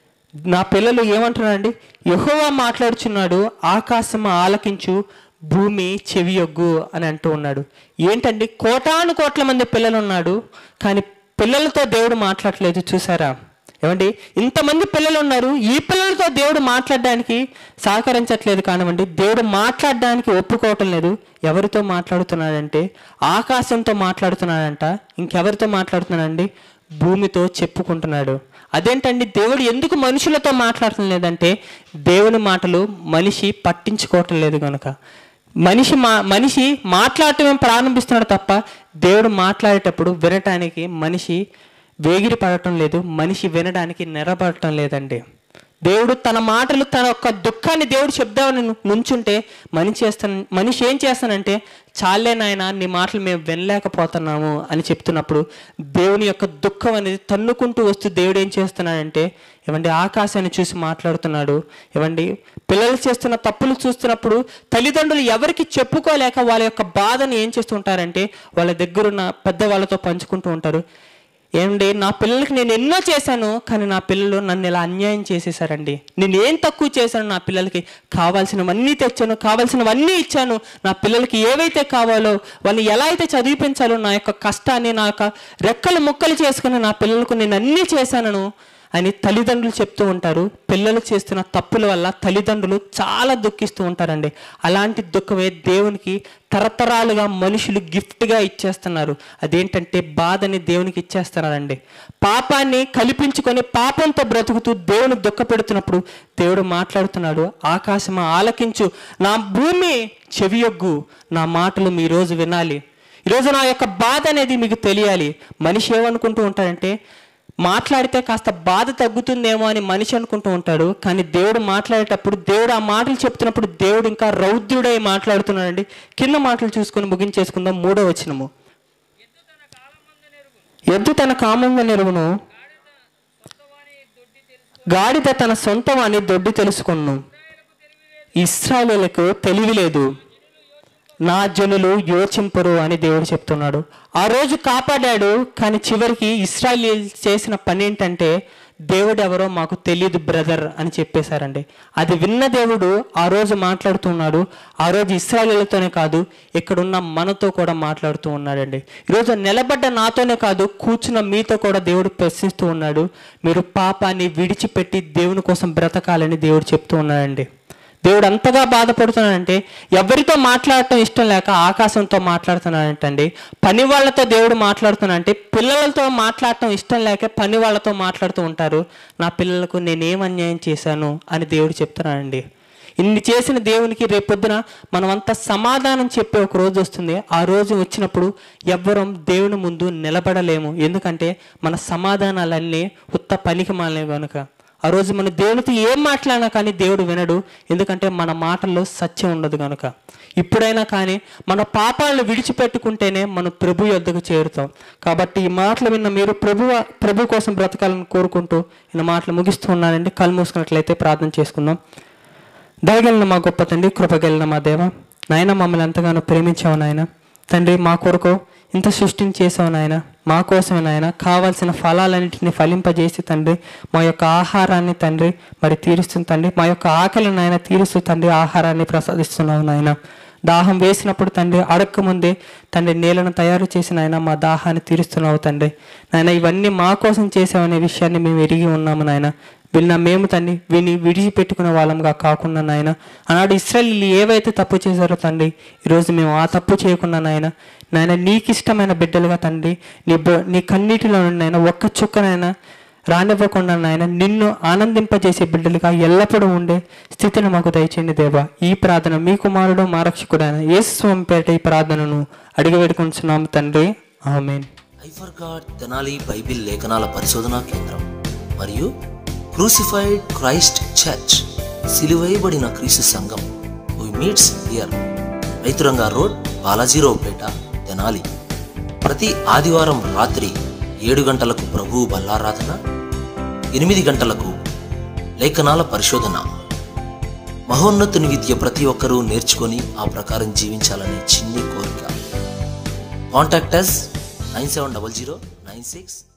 నా పిల్లలు ఏమంటున్నారండి యెహోవా మాట్లాడుచున్నాడు ఆకాశం ఆలకించు భూమి చెవియొగ్గు అని అంటూ ఉన్నాడు ఏంటండి కోటాను కోట్ల మంది పిల్లలు ఉన్నాడు కానీ పిల్లలతో దేవుడు మాట్లాడలేదు చూసారా ఏమండి ఇంతమంది పిల్లలు ఉన్నారు ఈ పిల్లలతో దేవుడు మాట్లాడడానికి సహకరించట్లేదు కానివ్వండి దేవుడు మాట్లాడడానికి ఒప్పుకోవటం లేదు ఎవరితో మాట్లాడుతున్నాడంటే ఆకాశంతో మాట్లాడుతున్నాడంట ఇంకెవరితో మాట్లాడుతున్నాడండి భూమితో చెప్పుకుంటున్నాడు అదేంటండి దేవుడు ఎందుకు మనుషులతో మాట్లాడటం లేదంటే దేవుని మాటలు మనిషి పట్టించుకోవటం లేదు కనుక మనిషి మా మనిషి మాట్లాడటమే ప్రారంభిస్తున్నాడు తప్ప దేవుడు మాట్లాడేటప్పుడు వినటానికి మనిషి వేగిరి పడటం లేదు మనిషి వినడానికి నెరబడటం లేదండి దేవుడు తన మాటలు తన యొక్క దుఃఖాన్ని దేవుడు చెప్దామని ను- నుంచుంటే మనిషి చేస్తాను మనిషి ఏం చేస్తానంటే చాలే నాయన నీ మాటలు మేము వినలేకపోతున్నాము అని చెప్తున్నప్పుడు దేవుని యొక్క దుఃఖం అనేది తన్నుకుంటూ వస్తూ దేవుడు ఏం చేస్తున్నాడంటే ఏమండి ఆకాశాన్ని చూసి మాట్లాడుతున్నాడు ఏమండి పిల్లలు చేస్తున్న తప్పులు చూస్తున్నప్పుడు తల్లిదండ్రులు ఎవరికి చెప్పుకోలేక వాళ్ళ యొక్క బాధను ఏం చేస్తుంటారంటే వాళ్ళ దగ్గరున్న పెద్దవాళ్ళతో పంచుకుంటూ ఉంటారు ఏమండి నా పిల్లలకి నేను ఎన్నో చేశాను కానీ నా పిల్లలు నన్ను ఇలా అన్యాయం చేసేసారండి నేను ఏం తక్కువ చేశాను నా పిల్లలకి కావాల్సినవన్నీ తెచ్చాను కావాల్సినవన్నీ ఇచ్చాను నా పిల్లలకి ఏవైతే కావాలో వాళ్ళని ఎలా అయితే చదివించాలో నా యొక్క కష్టాన్ని నా యొక్క రెక్కలు ముక్కలు చేసుకుని నా పిల్లలకు నేను అన్నీ చేశాను అని తల్లిదండ్రులు చెప్తూ ఉంటారు పిల్లలు చేస్తున్న తప్పుల వల్ల తల్లిదండ్రులు చాలా దుఃఖిస్తూ ఉంటారండి అలాంటి దుఃఖమే దేవునికి తరతరాలుగా మనుషులు గిఫ్ట్గా ఇచ్చేస్తున్నారు అదేంటంటే బాధని దేవునికి ఇచ్చేస్తున్నారండి పాపాన్ని కల్పించుకొని పాపంతో బ్రతుకుతూ దేవుని దుఃఖపెడుతున్నప్పుడు దేవుడు మాట్లాడుతున్నాడు ఆకాశమా ఆలకించు నా భూమి చెవియొగ్గు నా మాటలు మీ రోజు వినాలి ఈరోజు నా యొక్క బాధ అనేది మీకు తెలియాలి మనిషి ఏమనుకుంటూ ఉంటాడంటే మాట్లాడితే కాస్త బాధ తగ్గుతుందేమో అని మనిషి అనుకుంటూ ఉంటాడు కానీ దేవుడు మాట్లాడేటప్పుడు దేవుడు ఆ మాటలు చెప్తున్నప్పుడు దేవుడు ఇంకా రౌద్రుడై మాట్లాడుతున్నాడండి కింద మాటలు చూసుకొని ముగించేసుకుందాం మూడో వచనము ఎద్దు తన కామంగా నెరుగును గాడిద తన సొంతం అని దొడ్డి తెలుసుకును ఇస్రాయలులకు తెలివి లేదు నా జనులు యోచింపరు అని దేవుడు చెప్తున్నాడు ఆ రోజు కాపాడాడు కానీ చివరికి ఇస్రాయల్ చేసిన పని ఏంటంటే దేవుడు ఎవరో మాకు తెలియదు బ్రదర్ అని చెప్పేశారండి అది విన్న దేవుడు ఆ రోజు మాట్లాడుతున్నాడు ఆ రోజు ఇస్రాయలతోనే కాదు ఇక్కడున్న మనతో కూడా మాట్లాడుతూ ఉన్నాడండి ఈరోజు నిలబడ్డ నాతోనే కాదు కూర్చున్న మీతో కూడా దేవుడు ప్రశ్నిస్తూ ఉన్నాడు మీరు పాపాన్ని విడిచిపెట్టి దేవుని కోసం బ్రతకాలని దేవుడు చెప్తూ ఉన్నాడండి దేవుడు అంతగా బాధపడుతున్నాడంటే ఎవరితో మాట్లాడటం ఇష్టం లేక ఆకాశంతో మాట్లాడుతున్నాడంటండి పని వాళ్ళతో దేవుడు మాట్లాడుతున్నాడంటే పిల్లలతో మాట్లాడటం ఇష్టం లేక పని వాళ్ళతో మాట్లాడుతూ ఉంటారు నా పిల్లలకు నేనేం అన్యాయం చేశాను అని దేవుడు చెప్తున్నాడండి ఇన్ని చేసిన దేవునికి రేపొద్దున మనమంతా సమాధానం చెప్పే ఒక రోజు వస్తుంది ఆ రోజు వచ్చినప్పుడు ఎవ్వరం దేవుని ముందు నిలబడలేము ఎందుకంటే మన సమాధానాలన్నీ ఉత్త పనికి మాలే కనుక ఆ రోజు మన దేవునితో ఏం మాట్లాడినా కానీ దేవుడు వినడు ఎందుకంటే మన మాటల్లో సత్యం ఉండదు కనుక ఇప్పుడైనా కానీ మన పాపాలను విడిచిపెట్టుకుంటేనే మనం ప్రభు యొద్దకు చేరుతాం కాబట్టి ఈ మాటలు విన్న మీరు ప్రభు ప్రభు కోసం బ్రతకాలని కోరుకుంటూ ఈ మాటలు ముగిస్తూ ఉన్నానండి కళ్ళు మూసుకున్నట్లయితే ప్రార్థన చేసుకుందాం దయగలిన మా గొప్ప తండ్రి కృపగలిన మా దేవ నాయన మమ్మల్ని ఎంతగానో ప్రేమించావు నాయన తండ్రి మా కొరకు ఇంత సృష్టిని చేసావు నాయన మా కోసమే నాయన కావాల్సిన ఫలాలన్నింటినీ ఫలింపజేసి తండ్రి మా యొక్క ఆహారాన్ని తండ్రి మరి తీరుస్తుంది తండ్రి మా యొక్క ఆకలిని నాయన తీరుస్తూ తండ్రి ఆహారాన్ని ప్రసాదిస్తున్నావు నాయన దాహం వేసినప్పుడు తండ్రి అడక్క ముందే తండ్రి నీళ్ళను తయారు చేసి నాయన మా దాహాన్ని తీరుస్తున్నావు తండ్రి నాయన ఇవన్నీ మా కోసం చేసావనే విషయాన్ని మేము ఎరిగి ఉన్నాము నాయన విన్న మేము తండ్రి విని విడిచిపెట్టుకునే వాళ్ళంగా కాకుండా నాయన ఆనాడు ఇస్రాయలీలు ఏవైతే తప్పు చేశారో తండ్రి ఈరోజు మేము ఆ తప్పు చేయకుండా నాయన నాయన నీకు ఇష్టమైన బిడ్డలుగా తండ్రి నీ బ- నీ కన్నీటిలో నాయన ఒక్క చుక్కనైనా రానివ్వకుండా నాయన నిన్ను ఆనందింపజేసే బిడ్డలుగా ఎల్లప్పుడూ ఉండే స్థితిని మాకు దయచేయండి దేవా ఈ ప్రార్థన మీ కుమారుడు మా రక్షకుడైన యేసు స్వామి పేరిట ఈ ప్రార్థనను అడిగి వేడుకుంటున్నాము తండ్రి amen I for God Tenali Bible లేఖనాల పరిశోధనా కేంద్రం మరియు క్రూసిఫైడ్ క్రైస్ట్ చర్చ్ సిలువైబడిన క్రీస్తు సంఘం we meets here Raithuranga road Balajiraopeta Tenali ప్రతి ఆదివారం రాత్రి ఏడు గంటలకు ప్రభువు బల్లారాధన ఎనిమిది గంటలకు లేఖనాల పరిశోధన మహోన్నతుని విద్య ప్రతి ఒక్కరూ నేర్చుకొని ఆ ప్రకారం జీవించాలనే చిన్ని కోరిక contact us nine seven double zero nine six